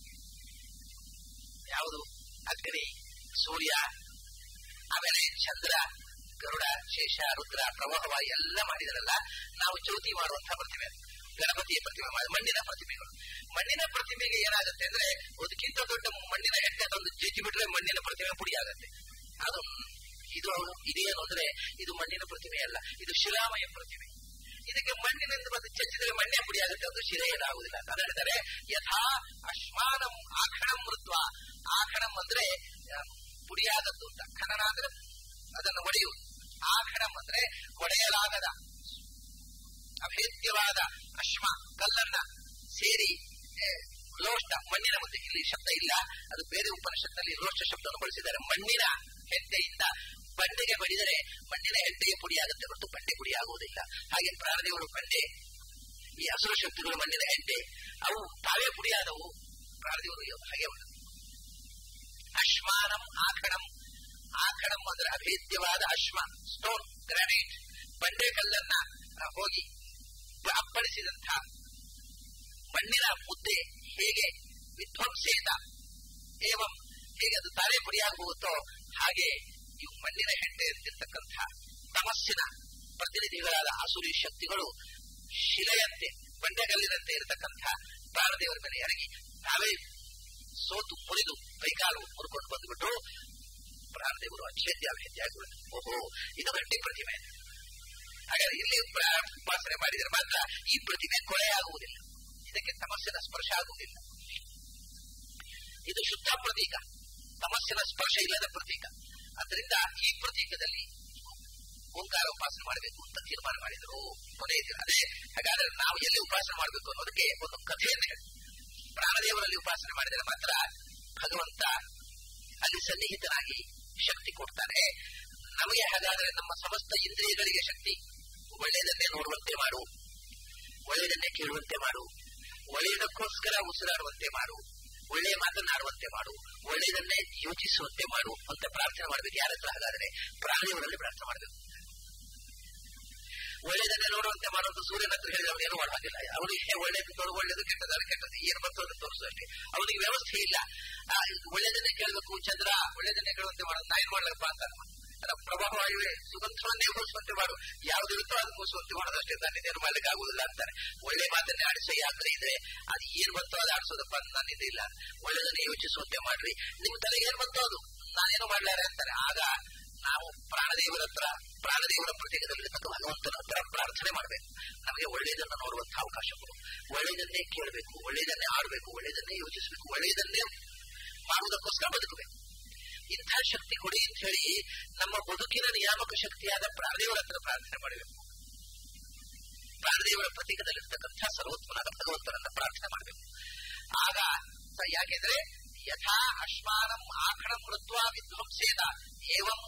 ಯಾವುದು ಅಗ್ನಿ ಸೂರ್ಯ ಆಮೇಲೆ ಚಂದ್ರ ಗರುಡ ಶೇಷ ರುದ್ರ ಪ್ರವಾಹವ ಎಲ್ಲ ಮಾಡಿದರಲ್ಲ ನಾವು ಜ್ಯೋತಿ ಮಾಡುವಂತಹ ಪ್ರತಿಮೆ ಗಣಪತಿಯ ಪ್ರತಿಮೆ ಮಣ್ಣಿನ ಪ್ರತಿಮೆಗಳು ಮಣ್ಣಿನ ಪ್ರತಿಮೆಗೆ ಏನಾಗುತ್ತೆ ಅಂದ್ರೆ ಅದಕ್ಕಿಂತ ದೊಡ್ಡ ಮಣ್ಣಿನ ಹೆಟ್ಟೆ ತಂದು ಜಜ್ಜಿ ಬಿಟ್ರೆ ಮಣ್ಣಿನ ಪ್ರತಿಮೆ ಪುಡಿ ಆಗುತ್ತೆ ಅದು ಇದು ಇದೇನು ಅಂದ್ರೆ ಇದು ಮಣ್ಣಿನ ಪ್ರತಿಮೆ ಅಲ್ಲ ಇದು ಶಿಲಾಮಯ ಪ್ರತಿಮೆ ಇದಕ್ಕೆ ಮಣ್ಣಿನಿಂದ ಬಂದು ಚಚ್ಚಿದರೆ ಮಣ್ಣೆ ಪುಡಿ ಆಗುತ್ತೆ ಅದು ಶಿಲೆ ಏನಾಗುವುದಿಲ್ಲ ಅಂತ ಹೇಳ್ತಾರೆ ಯಥಾ ಅಶ್ಮಾನಂ ಆಖಣಂ ಮೃತ್ವ ಆಖಣಂ ಅಂದ್ರೆ ಆ, ಪುಡಿಯಾದದ್ದು ಅಂತ ಖನನ ಅಂದ್ರೆ ಅದನ್ನು ಒಡೆಯುವುದು ಆಖಣಂ ಅಂದ್ರೆ ಒಡೆಯಲಾಗದ ಅಭೇದ್ಯವಾದ ಅಶ್ಮ ಕಲ್ಲನ್ನ ಸೇರಿ ಆ, ಲೋಷ್ಟ ಮಣ್ಣಿನ ಮುಂದೆ ಇಲ್ಲಿ ಶಬ್ದ ಇಲ್ಲ ಅದು ಬೇರೆ ಉಪನಿಷತ್ತಲ್ಲಿ ಲೋಷ್ಟ ಶಬ್ದವನ್ನು ಬಳಸಿದ್ದಾರೆ ಮಣ್ಣಿನ ಹೆಂಟೆಯಿಂದ ಬಂಡೆಗೆ ಬಡಿದರೆ ಮಣ್ಣಿನ ಹೆಂಟೆಗೆ ಪುಡಿಯಾಗುತ್ತೆ ಹೊರತು ಬಂಡೆ ಪುಡಿ ಆಗುವುದಿಲ್ಲ ಹಾಗೆ ಪ್ರಾಣದೇವರು ಬಂಡೆ ಈ ಹಸುರು ಶಕ್ತಿಗಳು ಮಣ್ಣಿನ ಹೆಂಟೆ ಅವು ತಾವೇ ಪುಡಿಯಾದವು ಪ್ರಾಣದೇವರು ಹಾಗೆ ಉಂಟು ಅಶ್ಮಾನಂ ಆಖಣಂ ಆಖಣಂ ಅಂದ್ರೆ ಅಭೇದ್ಯವಾದ ಅಶ್ಮ ಸ್ಟೋನ್ ಗ್ರಾನೈಟ್ ಬಂಡೆ ಕಲ್ಲನ್ನ ಆ, ಹೋಗಿ ಅಪ್ಪಳಿಸಿದಂಥ ಮಣ್ಣಿನ ಮುದ್ದೆ ಹೇಗೆ ವಿಧ್ವಂಸೇತ ಏವಂ ಹೇಗೆ ಅದು ತಾನೇ ಪುಡಿಯಾಗುತ್ತೋ ಹಾಗೆ ಇವು ಮಣ್ಣಿನ ಹೆಂಡೆ ಅಂತಿರ್ತಕ್ಕಂಥ ತಮಸ್ಸಿನ ಪ್ರತಿನಿಧಿಗಳಾದ ಅಸುರಿ ಶಕ್ತಿಗಳು ಶಿಲೆಯಂತೆ ಬಂಡೆಗಲ್ಲಿನಂತೆ ಇರತಕ್ಕಂಥ ಪ್ರಾಣದೇವರ ಮೇಲೆ ಎರಗಿ ತಾವೇ ಸೋತು ಮುರಿದು ಕೈಕಾಲು ಮುರ್ಕೊಂಡು ಬಂದ್ಬಿಟ್ರು ಪ್ರಾಣದೇವರು ಅಕ್ಷೇತ್ಯ ಅಭೇದ್ಯ ಓಹೋ ಇದು ಗಟ್ಟಿ ಪ್ರತಿಮೆ ಹಾಗಾದ್ರೆ ಇಲ್ಲಿ ಪ್ರ- ಉಪಾಸನೆ ಮಾಡಿದರೆ ಮಾತ್ರ ಈ ಪ್ರತಿಮೆ ಕೊಳೆಯಾಗುವುದಿಲ್ಲ ಇದಕ್ಕೆ ತಮಸ್ಸಿನ ಸ್ಪರ್ಶ ಆಗುವುದಿಲ್ಲ ಇದು ಶುದ್ಧ ಪ್ರತೀಕ ತಮಸ್ಸಿನ ಸ್ಪರ್ಶ ಇಲ್ಲದ ಪ್ರತೀಕ ಅದರಿಂದ ಈ ಪ್ರತೀಕದಲ್ಲಿ ಓಂಕಾರ ಉಪಾಸನೆ ಮಾಡಬೇಕು ಅಂತ ತೀರ್ಮಾನ ಮಾಡಿದರು ಕೊನೆಯ ದಿನ ಅದೇ ಹಾಗಾದ್ರೆ ನಾವು ಎಲ್ಲಿ ಉಪಾಸನೆ ಮಾಡಬೇಕು ಅನ್ನೋದಕ್ಕೆ ಒಂದು ಕಥೆಯನ್ನು ಹೇಳಿ ಪ್ರಾಣದೇವರಲ್ಲಿ ಉಪಾಸನೆ ಮಾಡಿದರೆ ಮಾತ್ರ ಭಗವಂತ ಅಲ್ಲಿ ಸನ್ನಿಹಿತನಾಗಿ ಶಕ್ತಿ ಕೊಡ್ತಾನೆ ನಮಗೆ ಹಾಗಾದ್ರೆ ನಮ್ಮ ಸಮಸ್ತ ಇಂದ್ರಿಯಗಳಿಗೆ ಶಕ್ತಿ ಒಳ್ಳೆಯದನ್ನೇ ನೋಡುವಂತೆ ಮಾಡು ಒಳ್ಳೆಯದನ್ನೇ ಕೇಳುವಂತೆ ಮಾಡು ಒಳ್ಳೆಯದಕ್ಕೋಸ್ಕರ ಉಸಿರಾಡುವಂತೆ ಮಾಡು ಒಳ್ಳೆಯ ಮಾತನಾಡುವಂತೆ ಮಾಡು ಒಳ್ಳೆಯದನ್ನೇ ಯೋಚಿಸುವಂತೆ ಮಾಡು ಅಂತ ಪ್ರಾರ್ಥನೆ ಮಾಡಬೇಕು ಯಾರ ಹತ್ರ ಹಾಗಾದ್ರೆ ಪ್ರಾಣಿಯವರಲ್ಲಿ ಪ್ರಾರ್ಥನೆ ಮಾಡಬೇಕು ಒಳ್ಳೆಯದನ್ನೇ ನೋಡುವಂತೆ ಮಾಡುವಂತ ಸೂರ್ಯನ ಹತ್ರ ಹೇಳಿದ್ರೆ ಅವನು ಏನು ಮಾಡುವಾಗಿಲ್ಲ ಅವನಿಗೆ ಒಳ್ಳೆಯದು ನೋಡು ಒಳ್ಳೆಯದು ಕೆಟ್ಟದಾರೆ ಕೆಟ್ಟದ್ದು ಏನು ಬಂತು ಅಂತ ತೋರಿಸೋಷ್ಟೇ ಅವನಿಗೆ ವ್ಯವಸ್ಥೆ ಇಲ್ಲ ಆ, ಒಳ್ಳೆಯದನ್ನೇ ಕೇಳಬೇಕು ಚಂದ್ರ ಒಳ್ಳೆಯದನ್ನೇ ಕೇಳುವಂತೆ ಮಾಡೋದು ನಾ ಏನ್ ಮಾಡ್ಲಪ್ಪ ಅಂತ ಅದರ ಪ್ರಭಾವವೇ ಸುಗಂಧವನ್ನೇ ಮೂಡಿಸುವಂತೆ ಮಾಡು ಯಾವ್ದು ಇರುತ್ತೋ ಅದು ಮೂಡಿಸುವಂತೆ ಮಾಡೋದಷ್ಟೇ ನನ್ನಿಂದೇನು ಮಾಡ್ಲಿಕ್ಕೆ ಆಗುದಿಲ್ಲ ಅಂತಾರೆ ಒಳ್ಳೆ ಮಾತನ್ನೇ ಆಡಿಸೋ ಯಾತ್ರೆ ಇದ್ರೆ ಅದು ಏನ್ ಬಂತೋ ಅದು ಆಡಿಸೋದಪ್ಪ ನನ್ನಿಂದ ಇಲ್ಲ ಒಳ್ಳೆದನ್ನೇ ಯೋಚಿಸುವಂತೆ ಮಾಡ್ರಿ ನಿಮ್ ತಲೆಗೆ ಏನ್ ಬಂತೋ ಅದು ನಾನೇನು ಮಾಡ್ಲಾರೆ ಅಂತಾರೆ ಆಗ ನಾವು ಪ್ರಾಣದೇವರ ಹತ್ರ ಪ್ರಾಣದೇವರ ಪ್ರತೀಕದಲ್ಲಿರ್ತಕ್ಕ ಭಗವಂತನ ಹತ್ರ ಪ್ರಾರ್ಥನೆ ಮಾಡಬೇಕು ನಮಗೆ ಒಳ್ಳೆಯದನ್ನು ನೋಡುವಂತಹ ಅವಕಾಶ ಕೊಡು ಒಳ್ಳೆಯದನ್ನೇ ಕೇಳಬೇಕು ಒಳ್ಳೆಯದನ್ನೇ ಆಡಬೇಕು ಒಳ್ಳೆಯದನ್ನೇ ಯೋಚಿಸಬೇಕು ಒಳ್ಳೆಯದನ್ನೇ ಮಾಡುವುದಕ್ಕೋಸ್ಕರ ಬದುಕಬೇಕು ಇಂಥ ಶಕ್ತಿ ಕೊಡಿ ಅಂತ ಹೇಳಿ ನಮ್ಮ ಬದುಕಿನ ನಿಯಾಮಕ ಶಕ್ತಿಯಾದ ಪ್ರಾಣದೇವರ ಹತ್ರ ಪ್ರಾರ್ಥನೆ ಮಾಡಬೇಕು ಪ್ರಾಣದೇವರ ಪ್ರತೀಕದಲ್ಲಿರ್ತಕ್ಕಂಥ ಸರ್ವೋತ್ತಮನಾದ ಭಗವಂತನನ್ನ ಪ್ರಾರ್ಥನೆ ಮಾಡಬೇಕು ಆಗ ಸ- ಯಾಕೆಂದ್ರೆ ಯಥಾ ಅಶ್ಮಾನಂ ಆಖಣಂ ಮೃತ್ವ ವಿಧ್ವಂಸೇದ ಏವಂ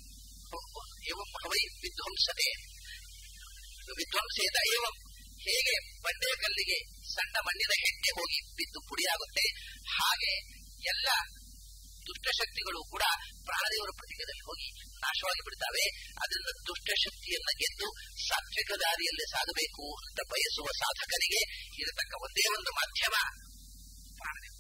ಏವಂ ಹವೈ ವಿಧ್ವಂಸತೆ ವಿಧ್ವಂಸೇದ ಏವಂ ಹೇಗೆ ಬಂಡೆ ಕಲ್ಲಿಗೆ ಸಣ್ಣ ಮಣ್ಣಿನ ಹೆಂಟೆ ಹೋಗಿ ಬಿದ್ದು ಪುಡಿಯಾಗುತ್ತೆ ಹಾಗೆ ಎಲ್ಲ ದುಷ್ಟಶಕ್ತಿಗಳು ಕೂಡ ಪ್ರಾಣದೇವರ ಪ್ರತೀಕದಲ್ಲಿ ಹೋಗಿ ನಾಶವಾಗಿ ಬಿಡ್ತಾವೆ ಅದರಿಂದ ದುಷ್ಟಶಕ್ತಿಯನ್ನ ಗೆದ್ದು ಸಾತ್ವಿಕ ದಾರಿಯಲ್ಲಿ ಸಾಗಬೇಕು ಅಂತ ಬಯಸುವ ಸಾಧಕನಿಗೆ ಇರತಕ್ಕ ಒಂದೇ ಒಂದು ಮಾಧ್ಯಮ ಪ್ರಾಣದೇವ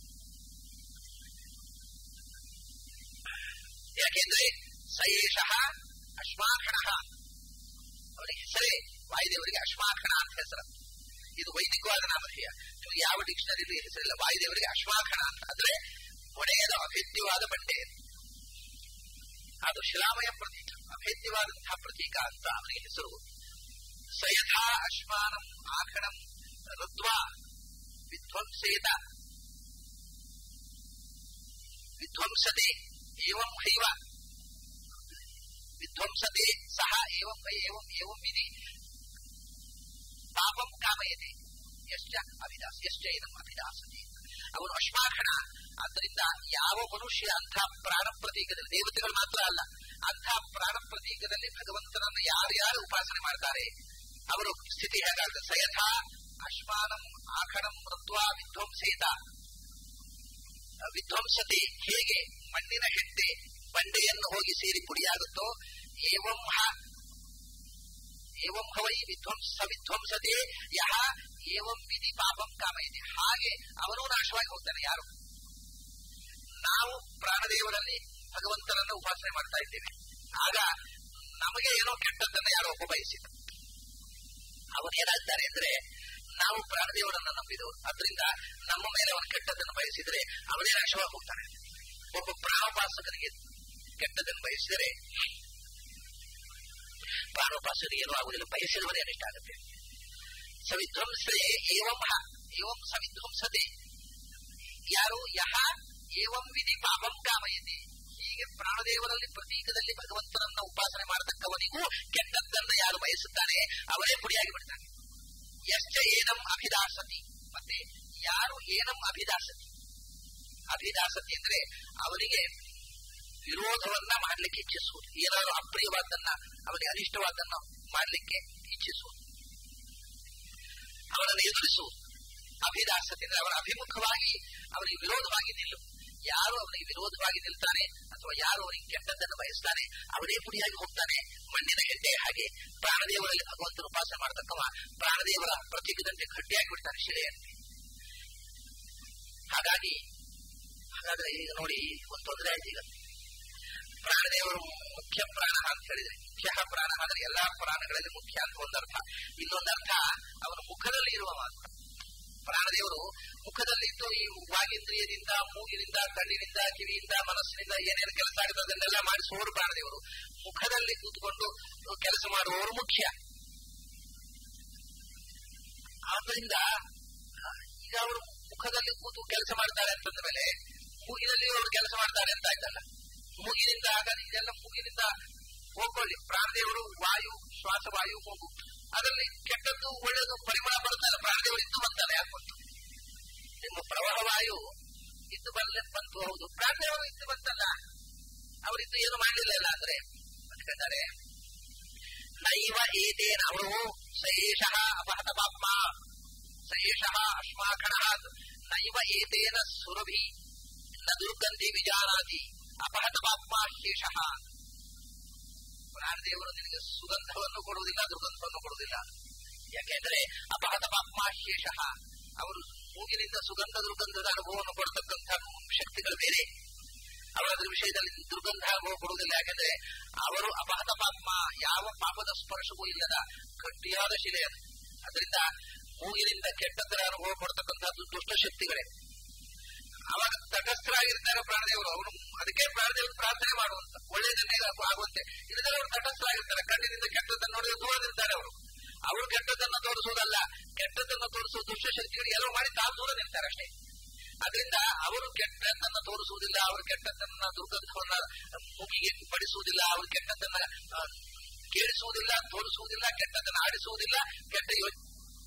ಯಾಕೆಂದ್ರೆ ಸಯೇಷಃ ಅಶ್ವಾಖಣ ಅವನಿಗೆ ಹೆಸರೇ ವಾಯುದೇವರಿಗೆ ಅಶ್ವಾಖಣ ಅಂತ ಹೆಸರು ಇದು ವೈದಿಕವಾದ ನಾಮಧೇಯ ನಿಮಗೆ ಯಾವ ಡಿಕ್ಷನರಿ ಹೆಸರಿಲ್ಲ ವಾಯುದೇವರಿಗೆ ಅಶ್ವಾಖಣ ಅಂತ ಅಂದ್ರೆ ಒಡೆಯದ ಅಭೇದ್ಯವಾದ ಬಂಡೆ ಅದು ಶಿಲಾಮಯ ಪ್ರತೀಕ ಅಭೇದ್ಯವಾದಂತಹ ಪ್ರತೀಕ ಅಂತ ಅವನಿಗೆ ಹೆಸರು ಸಯಥಾ ಅಶ್ಮಾನಂ ಆಖಣಂ ಋತ್ವ ವಿಧ್ವಂಸೇತ ವಿಧ್ವಂಸತೆ ಏವಂ ಹೈವ ವಿಧ್ವಂಸತೆ ಸಹ ಏವಂ ಏವಂ ಏವಂ ವಿಧಿ ಪಾಪಂ ಕಾಮಯತೆ ಎಷ್ಟ ಅಭಿದಾಸ ಎಷ್ಟ ಇದಂ ಅಭಿದಾಸತೆ ಅವನು ಅಶ್ವಾಖಣ ಆದ್ದರಿಂದ ಯಾವ ಮನುಷ್ಯ ಅಂಥ ಪ್ರಾಣ ಪ್ರತೀಕದಲ್ಲಿ ದೇವತೆಗಳು ಮಾತ್ರ ಅಲ್ಲ ಅಂಥ ಪ್ರಾಣ ಪ್ರತೀಕದಲ್ಲಿ ಭಗವಂತನನ್ನು ಯಾರು ಯಾರು ಉಪಾಸನೆ ಮಾಡ್ತಾರೆ ಅವರ ಸ್ಥಿತಿ ಹೇಗಾಗುತ್ತೆ ಸಯಥಾ ಅಶ್ವಾನಂ ಆಖಣಂ ಮೃತ್ವ ವಿಧ್ವಂಸೇತ ವಿಧ್ವಂಸತೆ ಹೇಗೆ ಮಣ್ಣಿನ ಹೆಂಡೆ ಬಂಡೆಯನ್ನು ಹೋಗಿ ಸೇರಿ ಪುಡಿಯಾಗುತ್ತೋ ಏವಂ ಹ ಏವಂ ಹವೈ ವಿಧ್ವಂಸ ವಿಧ್ವಂಸತೆ ಯಹ ಏವಂ ವಿಧಿ ಪಾಪಂ ಕಾಮಯತೆ ಹಾಗೆ ಅವನು ನಾಶವಾಗಿ ಹೋಗ್ತಾನೆ ಯಾರು ನಾವು ಪ್ರಾಣದೇವರಲ್ಲಿ ಭಗವಂತನನ್ನ ಉಪಾಸನೆ ಮಾಡ್ತಾ ಇದ್ದೇವೆ ಆಗ ನಮಗೆ ಏನೋ ಕೆಟ್ಟದ್ದನ್ನ ಯಾರೋ ಒಬ್ಬ ಬಯಸಿದ ಅವನೇನಾಗ್ತಾರೆ ಅಂದ್ರೆ ನಾವು ಪ್ರಾಣದೇವರನ್ನ ನಂಬಿದವರು ಅದರಿಂದ ನಮ್ಮ ಮೇಲೆ ಅವನು ಕೆಟ್ಟದ್ದನ್ನು ಬಯಸಿದ್ರೆ ಅವನೇ ನಾಶವಾಗಿ ಹೋಗ್ತಾನೆ ಒಬ್ಬ ಪ್ರಾಣೋಪಾಸಕನಿಗೆ ಕೆಟ್ಟದ್ದನ್ನು ಬಯಸಿದರೆ ಪ್ರಾಣೋಪಾಸನೆ ಏನೂ ಆಗುವುದಿಲ್ಲ ಬಯಸಿರುವನೇ ಅನಿಷ್ಟ ಆಗುತ್ತೆ ಸವಿಧ್ವಂಸೆ ಏವಂ ಹ ಏವಂ ಸವಿಧ್ವಂಸತೆ ಯಾರು ಯಹ ಏವಂ ವಿಧಿ ಪಾಪಂ ಕಾಮಯತಿ ಹೀಗೆ ಪ್ರಾಣದೇವರಲ್ಲಿ ಪ್ರತೀಕದಲ್ಲಿ ಭಗವಂತನನ್ನ ಉಪಾಸನೆ ಮಾಡತಕ್ಕವನಿಗೂ ಕೆಟ್ಟದ್ದನ್ನ ಯಾರು ಬಯಸುತ್ತಾನೆ ಅವರೇ ಪುಡಿಯಾಗಿ ಬಿಡ್ತಾನೆ ಎಷ್ಟ ಏನಂ ಅಭಿದಾಸತಿ ಮತ್ತೆ ಯಾರು ಏನಂ ಅಭಿದಾಸತಿ ಅಭಿದಾಸತಿ ಅಂದ್ರೆ ಅವನಿಗೆ ವಿರೋಧವನ್ನ ಮಾಡಲಿಕ್ಕೆ ಇಚ್ಛಿಸುವುದು ಏನಾದರೂ ಅಪ್ರಿಯವಾದನ್ನ ಅವನಿಗೆ ಅನಿಷ್ಟವಾದನ್ನ ಮಾಡಲಿಕ್ಕೆ ಇಚ್ಛಿಸುವುದು ಅವನನ್ನು ಎದುರಿಸುವುದು ಅಭಿದಾಸತೆ ಅಂದ್ರೆ ಅವರ ಅಭಿಮುಖವಾಗಿ ಅವನಿಗೆ ವಿರೋಧವಾಗಿ ನಿಲ್ಲು ಯಾರು ಅವನಿಗೆ ವಿರೋಧವಾಗಿ ನಿಲ್ತಾನೆ ಅಥವಾ ಯಾರು ಅವನಿಗೆ ಕೆಟ್ಟದ್ದನ್ನು ಬಯಸ್ತಾನೆ ಅವನೇ ಪುಡಿಯಾಗಿ ಹೋಗ್ತಾನೆ ಮಣ್ಣಿನ ಹೆಡ್ಡೆ ಹಾಗೆ ಪ್ರಾಣದೇವರಲ್ಲಿ ಭಗವಂತನ ಉಪಾಸನೆ ಮಾಡತಕ್ಕವ ಪ್ರಾಣದೇವರ ಪ್ರತೀಕದಂತೆ ಗಟ್ಟಿಯಾಗಿ ಬಿಡ್ತಾನೆ ಶಿಲೆಯಂತೆ ಹಾಗಾಗಿ ಹಾಗಾದ್ರೆ ಈಗ ನೋಡಿ ಒಂದು ತೊಂದರೆ ಆಯ್ತು ಈಗ ಪ್ರಾಣದೇವರು ಮುಖ್ಯ ಪ್ರಾಣ ಅಂತ ಹೇಳಿದ್ರೆ ಮುಖ್ಯ ಪ್ರಾಣ ಅಂದ್ರೆ ಎಲ್ಲಾ ಪ್ರಾಣಗಳಲ್ಲಿ ಮುಖ್ಯ ಅಂತ ಒಂದರ್ಥ ಇನ್ನೊಂದರ್ಥ ಅವನ ಮುಖದಲ್ಲಿ ಇರುವ ಮಾತ್ರ ಪ್ರಾಣದೇವರು ಮುಖದಲ್ಲಿದ್ದು ಈ ವಾಗೇಂದ್ರಿಯದಿಂದ ಮೂಗಿನಿಂದ ಕಣ್ಣಿನಿಂದ ಕಿವಿಯಿಂದ ಮನಸ್ಸಿನಿಂದ ಏನೇನು ಕೆಲಸ ಆಗುತ್ತೆ ಅದನ್ನೆಲ್ಲ ಮಾಡಿಸುವವರು ಪ್ರಾಣದೇವರು ಮುಖದಲ್ಲಿ ಕೂತ್ಕೊಂಡು ಕೆಲಸ ಮಾಡುವವರು ಮುಖ್ಯ ಆದ್ರಿಂದ ಈಗ ಅವರು ಮುಖದಲ್ಲಿ ಕೂತು ಕೆಲಸ ಮಾಡ್ತಾರೆ ಅಂತಂದ ಮೇಲೆ ಮೂಗಿನಲ್ಲಿ ಅವರು ಕೆಲಸ ಮಾಡ್ತಾರೆ ಅಂತ ಆಯ್ತಲ್ಲ ಮೂಗಿನಿಂದ ಆಗ ಇದೆಲ್ಲ ಮೂಗಿನಿಂದ ಹೋಗ್ಕೊಳ್ಳಿ ಪ್ರಾಣದೇವರು ವಾಯು ಶ್ವಾಸವಾಯು ಮೂಗು ಅದರಲ್ಲಿ ಕೆಟ್ಟದ್ದು ಒಳ್ಳೆಯದು ಪರಿಮಳ ಬರುತ್ತಲ್ಲ ಪ್ರಾಣದೇವರು ಇದ್ದು ಬಂತಾರೆ ಯಾಕೆ ಬಂತು ನಿಮ್ಮ ಪ್ರವಾಹ ವಾಯು ಇದ್ದು ಬರಲಿ ಬಂತು ಹೌದು ಪ್ರಾಣದೇವರು ಇದ್ದು ಬಂತಲ್ಲ ಅವರಿದ್ದು ಏನು ಮಾಡಲಿಲ್ಲ ಇಲ್ಲ ಅಂದ್ರೆ ಹೇಳ್ತಾರೆ ನೈವ ಏತೇನ ಅವರು ಸಯೇಷಃ ಅಪಹತ ಪಾಪ್ಮ ಸಯೇಷಃ ಅಶ್ಮಾಖಣ ನೈವ ಏತೇನ ಸುರಭಿ ನ ದುರ್ಗಂಧಿ ವಿಜಾನಾತಿ ಅಪಹತ ಪಾಪ್ಮ ಶೇಷಃ ಪ್ರಾಣದೇವರು ನಿನಗೆ ಸುಗಂಧವನ್ನು ಕೊಡುವುದಿಲ್ಲ ದುರ್ಗಂಧವನ್ನು ಕೊಡುವುದಿಲ್ಲ ಯಾಕೆಂದ್ರೆ ಅಪಹತ ಪಾಪ್ಮ ಶೇಷಃ ಅವರು ಮೂಗಿನಿಂದ ಸುಗಂಧ ದುರ್ಗಂಧದ ಅನುಭವವನ್ನು ಕೊಡತಕ್ಕಂಥ ಶಕ್ತಿಗಳು ಬೇರೆ ಅವರ ವಿಷಯದಲ್ಲಿ ದುರ್ಗಂಧ ಅನುಭವ ಕೊಡುವುದಿಲ್ಲ ಯಾಕೆಂದ್ರೆ ಅವರು ಅಪಹತ ಪಾಪ್ಮ ಯಾವ ಪಾಪದ ಸ್ಪರ್ಶವೂ ಇಲ್ಲದ ಗಟ್ಟಿಯಾದ ಶಿಲೆ ಅದು ಅದರಿಂದ ಮೂಗಿನಿಂದ ಕೆಟ್ಟದ್ದರ ಅನುಭವ ಕೊಡತಕ್ಕಂಥದ್ದು ದುಷ್ಟ ಶಕ್ತಿಗಳೇ ಅವಾಗ ತಟಸ್ಥರಾಗಿರ್ತಾರೆ ಪ್ರಾಣದೇವರು ಅವರು ಅದಕ್ಕೆ ಪ್ರಾಣದೇವರು ಪ್ರಾರ್ಥನೆ ಮಾಡುವಂತ ಒಳ್ಳೆಯದನ್ನೇ ಆಗುವಂತೆ ಇದರಲ್ಲಿ ಅವರು ತಟಸ್ಥರಾಗಿರ್ತಾರೆ ಕಣ್ಣಿನಿಂದ ಕೆಟ್ಟದ್ದನ್ನು ನೋಡಿದ್ರೆ ದೂರದಿರ್ತಾರೆ ಅವರು ಅವರು ಕೆಟ್ಟದ್ದನ್ನು ತೋರಿಸುವುದಲ್ಲ ಕೆಟ್ಟದ್ದನ್ನು ತೋರಿಸುವ ದುಷ್ಟ ಶಕ್ತಿಗಳಿಗೆ ಎಲ್ಲೋ ಮಾಡಿ ತಾವು ದೂರ ನಿಲ್ತಾರೆ ಅಷ್ಟೇ ಅದರಿಂದ ಅವರು ಕೆಟ್ಟದ್ದನ್ನು ತೋರಿಸುವುದಿಲ್ಲ ಅವರು ಕೆಟ್ಟದ್ದನ್ನ ದುರ್ಗಂಧವನ್ನ ಮುಗಿಗೆ ಪಡಿಸುವುದಿಲ್ಲ ಅವರು ಕೆಟ್ಟದ್ದನ್ನ ಕೇಳಿಸುವುದಿಲ್ಲ ತೋರಿಸುವುದಿಲ್ಲ ಕೆಟ್ಟದ್ದನ್ನು ಆಡಿಸುವುದಿಲ್ಲ ಕೆಟ್ಟ ಯೋಚನೆ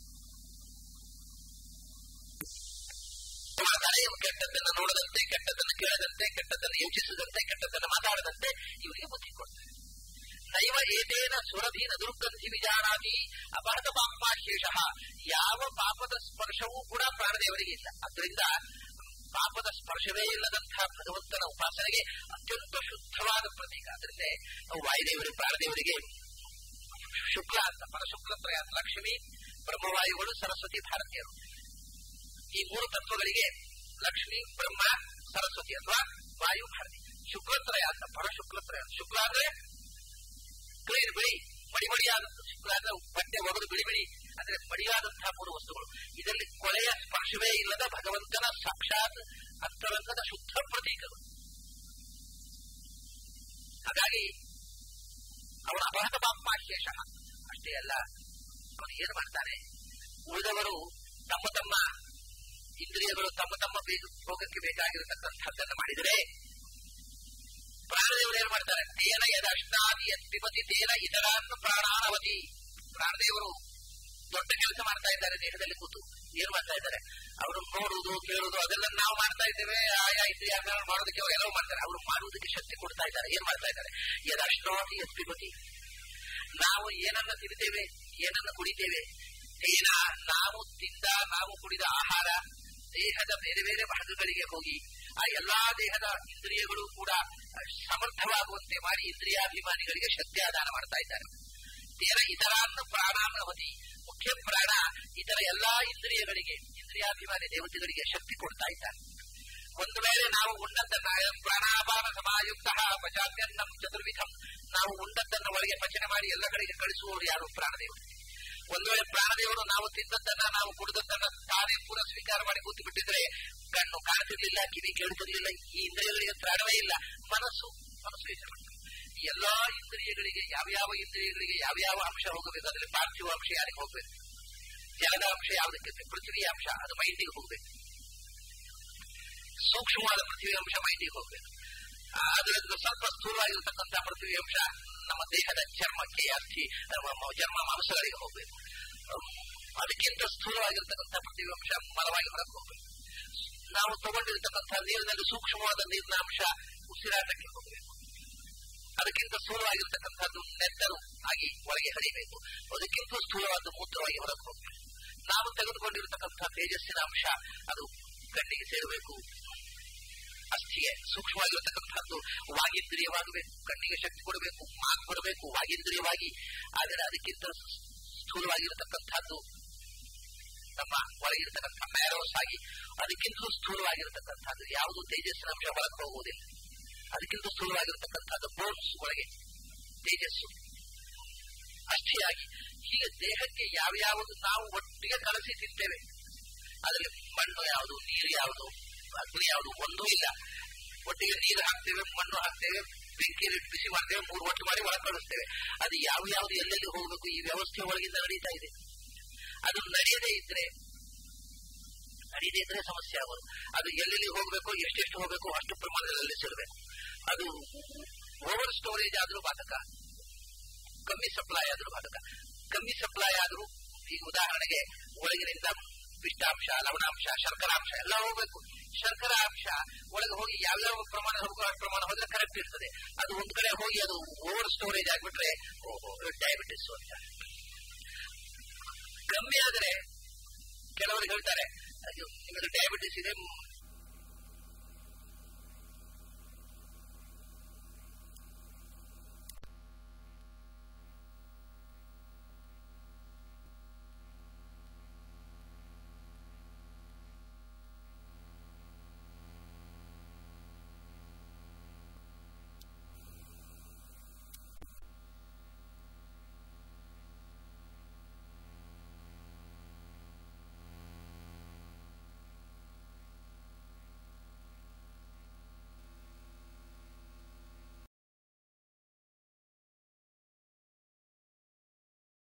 ಮಾಡ್ತಾರೆ ಇವರು ಕೆಟ್ಟದ್ದನ್ನು ನೋಡದಂತೆ ಕೆಟ್ಟದ್ದನ್ನು ಕೇಳದಂತೆ ಕೆಟ್ಟದ್ದನ್ನು ಯೋಚಿಸದಂತೆ ಕೆಟ್ಟದ್ದನ್ನು ಮಾತಾಡದಂತೆ ಇವರಿಗೆ ಬುದ್ಧಿ ಕೊಡ್ತಾರೆ ನೈವ ಏತೇನ ಸುರಭೀನ ದುರ್ಗಂಧಿ ವಿಜಾನಾದಿ ಅಪಹತ ಪಾಪಾಶೇಷ ಯಾವ ಪಾಪದ ಸ್ಪರ್ಶವೂ ಕೂಡ ಪ್ರಾಣದೇವರಿಗೆ ಇಲ್ಲ ಅದರಿಂದ ಪಾಪದ ಸ್ಪರ್ಶವೇ ಇಲ್ಲದಂತಹ ಭಗವಂತನ ಉಪಾಸನೆಗೆ ಅತ್ಯಂತ ಶುದ್ಧವಾದ ಪ್ರತೀಕ ಅದರಿಂದ ವಾಯುದೇವರಿಗೆ ಪ್ರಾಣದೇವರಿಗೆ ಶುಕ್ಲ ಅಂತ ಪರಶುಕ್ಲ ತ್ರಯ ಲಕ್ಷ್ಮಿ ಬ್ರಹ್ಮವಾಯುಗಳು ಸರಸ್ವತಿ ಭಾರತೀಯರು ಈ ಮೂರು ತತ್ವಗಳಿಗೆ ಲಕ್ಷ್ಮಿ ಬ್ರಹ್ಮ ಸರಸ್ವತಿ ಅಥವಾ ವಾಯು ಭಾರತಿ ಶುಕ್ಲತ್ರಯ ಅಂತ ಪರಶುಕ್ಲತ್ರಯ ಶುಕ್ಲ ಅಂದ್ರೆ ಕ್ಲೀನ್ ಬಿಳಿ ಮಡಿ ಮಡಿಯಾದಂತಹ ಶುಕ್ಲ ಅಂದ್ರೆ ಬಟ್ಟೆ ಒಗೆದು ಬಿಳಿ ಬಿಳಿ ಅಂದ್ರೆ ಮಡಿಯಾದಂತಹ ಮೂರು ವಸ್ತುಗಳು ಇದರಲ್ಲಿ ಕೊಳೆಯ ಸ್ಪರ್ಶವೇ ಇಲ್ಲದ ಭಗವಂತನ ಸಾಕ್ಷಾತ್ ಅಂತರಂಗದ ಶುದ್ಧ ಪ್ರತೀಕಗಳು ಹಾಗಾಗಿ ಅವನ ಅಪಹತ ಪಾಪಾಶೇಷ ಅಷ್ಟೇ ಅಲ್ಲ ಅವನು ಏನು ಮಾಡ್ತಾನೆ ಉಳಿದವರು ತಮ್ಮ ತಮ್ಮ ಇಂದ್ರಿಯಗಳು ತಮ್ಮ ತಮ್ಮ ಭೋಗಕ್ಕೆ ಬೇಕಾಗಿರತಕ್ಕಂಥದ್ದನ್ನು ಮಾಡಿದರೆ ಪ್ರಾಣದೇವರು ಏನ್ ಮಾಡ್ತಾರೆ ತೇನ ಯದ ಅಷ್ಟಾದಿ ಯತ್ಪಿಪತಿ ತೇನ ಇತರಾನ್ನ ಪ್ರಾಣಾನವತಿ ಪ್ರಾಣದೇವರು ದೊಡ್ಡ ಕೆಲಸ ಮಾಡ್ತಾ ಇದ್ದಾರೆ ದೇಹದಲ್ಲಿ ಕೂತು ಏನ್ ಮಾಡ್ತಾ ಇದ್ದಾರೆ ಅವರು ನೋಡುವುದು ಕೇಳುವುದು ಅದೆಲ್ಲ ನಾವು ಮಾಡ್ತಾ ಇದ್ದೇವೆ ಆಯಾ ಇಂದ್ರಿಯ ಮಾಡೋದಕ್ಕೆ ಅವರು ಎಲ್ಲವೂ ಮಾಡ್ತಾರೆ ಅವರು ಮಾಡುವುದಕ್ಕೆ ಶಕ್ತಿ ಕೊಡ್ತಾ ಇದ್ದಾರೆ ಏನ್ ಮಾಡ್ತಾ ಇದ್ದಾರೆ ಯದ ಅಷ್ಟಾದಿ ಯತ್ಪಿಪತಿ ನಾವು ಏನನ್ನ ತಿಂತೇವೆ ಏನನ್ನ ಕುಡಿತೇವೆ ತೇನ ನಾವು ತಿಂದ ನಾವು ಕುಡಿದ ಆಹಾರ ದೇಹದ ಬೇರೆ ಬೇರೆ ಭಾಗಗಳಿಗೆ ಹೋಗಿ ಆ ಎಲ್ಲಾ ದೇಹದ ಇಂದ್ರಿಯಗಳು ಕೂಡ ಸಮರ್ಥವಾಗುವಂತೆ ಮಾಡಿ ಇಂದ್ರಿಯಾಭಿಮಾನಿಗಳಿಗೆ ಶಕ್ತಿ ಆದಾನ ಮಾಡ್ತಾ ಇದ್ದಾರೆ ತೇನ ಇತರಾನ್ನ ಪ್ರಾಣಾನವತಿ ಮುಖ್ಯ ಪ್ರಾಣ ಇತರ ಎಲ್ಲಾ ಇಂದ್ರಿಯಗಳಿಗೆ ಇಂದ್ರಿಯಾಭಿಮಾನಿ ದೇವತೆಗಳಿಗೆ ಶಕ್ತಿ ಕೊಡ್ತಾ ಇದ್ದಾರೆ ಒಂದು ವೇಳೆ ನಾವು ಉಂಡದ್ದನ್ನ ಪ್ರಾಣಾಪಾನ ಸಮಾಯುಕ್ತ ಪಚಾದ್ಯನ್ನಂ ಚತುರ್ವಿಧಂ ನಾವು ಉಂಡದ್ದನ್ನ ಒಳಗೆ ಪಚನೆ ಮಾಡಿ ಎಲ್ಲ ಕಡೆಗೆ ಕಳಿಸುವವರು ಯಾರು ಪ್ರಾಣದೇವರು ಒಂದು ವೇಳೆ ಪ್ರಾಣದೇವರು ನಾವು ತಿಂದದ್ದನ್ನ ನಾವು ಕುಡಿದದ್ದನ್ನ ತಾನೇ ಪೂರ ಸ್ವೀಕಾರ ಮಾಡಿ ಕೂತು ಬಿಟ್ಟಿದ್ರೆ ಕಣ್ಣು ಕಾಣ್ತಿರ್ಲಿಲ್ಲ ಕಿವಿ ಕೇಳ್ತಿರ್ಲಿಲ್ಲ ಈ ಇಂದ್ರಿಯಗಳಿಗೆ ಪ್ರಾಣವೇ ಇಲ್ಲ ಮನಸ್ಸು ಮನಸ್ಸು ಯೋಚನೆ ಮಾಡ್ತಾರೆ ಎಲ್ಲಾ ಇಂದ್ರಿಯಗಳಿಗೆ ಯಾವ್ಯಾವ ಇಂದ್ರಿಯಗಳಿಗೆ ಯಾವ್ಯಾವ ಅಂಶ ಹೋಗಬೇಕು ಅದರಲ್ಲಿ ಪಾರ್ಥಿವ ಅಂಶ ಯಾರಿಗೆ ಹೋಗ್ಬೇಕು ಜಲದ ಅಂಶ ಯಾವುದಕ್ಕೆ ಪೃಥ್ವಿ ಅಂಶ ಅದು ಮೈಂಡಿಗೆ ಹೋಗ್ಬೇಕು ಸೂಕ್ಷ್ಮವಾದ ಪೃಥ್ವಿ ಅಂಶ ಮೈಂಡಿಗೆ ಹೋಗ್ಬೇಕು ಅದರಿಂದ ಸ್ವಲ್ಪ ಸ್ಥೂಲವಾಗಿರತಕ್ಕಂಥ ಪೃಥ್ವಿ ಅಂಶ ನಮ್ಮ ದೇಹದ ಚರ್ಮಕ್ಕೆ ಅಸ್ಥಿ ಚರ್ಮ ಮಾಂಸಗಳಿಗೆ ಹೋಗ್ಬೇಕು ಅದಕ್ಕಿಂತ ಸ್ಥೂಲವಾಗಿರ್ತಕ್ಕಂಥ ಪೃಥ್ವಿ ಅಂಶ ಬಲವಾಗಿ ಹೊರಗೆ ಹೋಗ್ಬೇಕು ನಾವು ತಗೊಂಡಿರ್ತಕ್ಕಂಥ ನೀರಿನಲ್ಲಿ ಸೂಕ್ಷ್ಮವಾದ ನೀರಿನ ಅಂಶ ಉಸಿರಾಟಕ್ಕೆ ಹೋಗಬೇಕು ಅದಕ್ಕಿಂತ ಸ್ಥೂಲವಾಗಿರ್ತಕ್ಕಂಥದ್ದು ನೆತ್ತರು ಆಗಿ ಒಳಗೆ ಹರಿಬೇಕು ಅದಕ್ಕಿಂತ ಸ್ಥೂಲವಾದ ಮೂತ್ರವಾಗಿ ಹೊರಗೆ ಹೋಗಬೇಕು ನಾವು ತೆಗೆದುಕೊಂಡಿರತಕ್ಕಂಥ ತೇಜಸ್ಸಿನ ಅಂಶ ಅದು ಕಣ್ಣಿಗೆ ಸೇರಬೇಕು ಅಸ್ಥಿಗೆ ಸೂಕ್ಷ್ಮವಾಗಿರತಕ್ಕಂಥದ್ದು ವಾಗಿಂದ್ರಿಯವಾಗಬೇಕು ಕಣ್ಣಿಗೆ ಶಕ್ತಿ ಕೊಡಬೇಕು ಮಾತು ಕೊಡಬೇಕು ವಾಗಿಂದ್ರಿಯವಾಗಿ ಆದರೆ ಅದಕ್ಕಿಂತ ಸ್ಥೂಲವಾಗಿರತಕ್ಕಂಥದ್ದು ನಮ್ಮ ಒಳಗಿರತಕ್ಕಂಥ ಮ್ಯಾರೋಸ್ ಆಗಿ ಅದಕ್ಕಿಂತಲೂ ಸ್ಥೂಲವಾಗಿರತಕ್ಕಂಥದ್ದು ಯಾವುದು ತೇಜಸ್ಸಿನ ಅಂಶ ಹೊರಗೆ ಹೋಗುವುದಿಲ್ಲ ಅದಕ್ಕಿಂತ ಸ್ಥೂಲವಾಗಿರತಕ್ಕಂಥದ್ದು ಬೋನ್ಸ್ ಒಳಗೆ ತೇಜಸ್ಸು ಅಷ್ಟಿಯಾಗಿ ಹೀಗೆ ದೇಹಕ್ಕೆ ಯಾವ್ಯಾವುದು ನಾವು ಒಟ್ಟಿಗೆ ಕಲಸಿ ತಿಂತೇವೆ ಅದರಲ್ಲಿ ಮಣ್ಣು ಯಾವುದು ನೀರು ಯಾವುದು ಅಗ್ನಿ ಯಾವುದು ಒಂದೂ ಇಲ್ಲ ಒಟ್ಟಿಗೆ ನೀರು ಹಾಕ್ತೇವೆ ಮಣ್ಣು ಹಾಕ್ತೇವೆ ಬೆಂಕಿ ಬಿಸಿ ಮಾಡ್ತೇವೆ ಮೂರು ಒಟ್ಟು ಮಾಡಿ ಒಳಗೆ ಕಳಿಸ್ತೇವೆ ಅದು ಯಾವ ಯಾವುದು ಎಲ್ಲೆಲ್ಲಿ ಹೋಗಬೇಕು ಈ ವ್ಯವಸ್ಥೆ ಒಳಗಿಂದ ನಡೀತಾ ಇದೆ ಅದು ನಡೆಯದೇ ಇದ್ರೆ ನಡೆಯದೇ ಇದ್ರೆ ಸಮಸ್ಯೆ ಆಗೋದು ಅದು ಎಲ್ಲೆಲ್ಲಿ ಹೋಗಬೇಕು ಎಷ್ಟೆಷ್ಟು ಹೋಗಬೇಕು ಅಷ್ಟು ಪ್ರಮಾಣದಲ್ಲಿ ಸೇರಬೇಕು ಅದು ಓವರ್ ಸ್ಟೋರೇಜ್ ಆದ್ರೂ ಬಾಧಕ ಕಮ್ಮಿ ಸಪ್ಲೈ ಆದ್ರೂ ಬಾಧಕ ಕಮ್ಮಿ ಸಪ್ಲೈ ಆದ್ರೂ ಈಗ ಉದಾಹರಣೆಗೆ ಒಳಗಿನಿಂದ ಪಿಷ್ಟಾಂಶ ಲವಣಾಂಶ ಶರ್ಕರಾಂಶ ಎಲ್ಲ ಹೋಗ್ಬೇಕು ಶರ್ಕರ ಅಂಶ ಒಳಗೆ ಹೋಗಿ ಯಾವ್ಯಾವ ಪ್ರಮಾಣ ಹೋಗೋ ಅಷ್ಟು ಪ್ರಮಾಣ ಹೋದ್ರೆ ಕರೆಕ್ಟ್ ಇರ್ತದೆ ಅದು ಒಂದ್ ಕಡೆ ಹೋಗಿ ಅದು ಓವರ್ ಸ್ಟೋರೇಜ್ ಆಗ್ಬಿಟ್ರೆ ಡಯಾಬಿಟಿಸ್ ಅಂತ ಕಮ್ಮಿ ಆದ್ರೆ ಕೆಲವರು ಹೇಳ್ತಾರೆ ನಿಮಗೆ ಡಯಾಬಿಟಿಸ್ ಇದೆ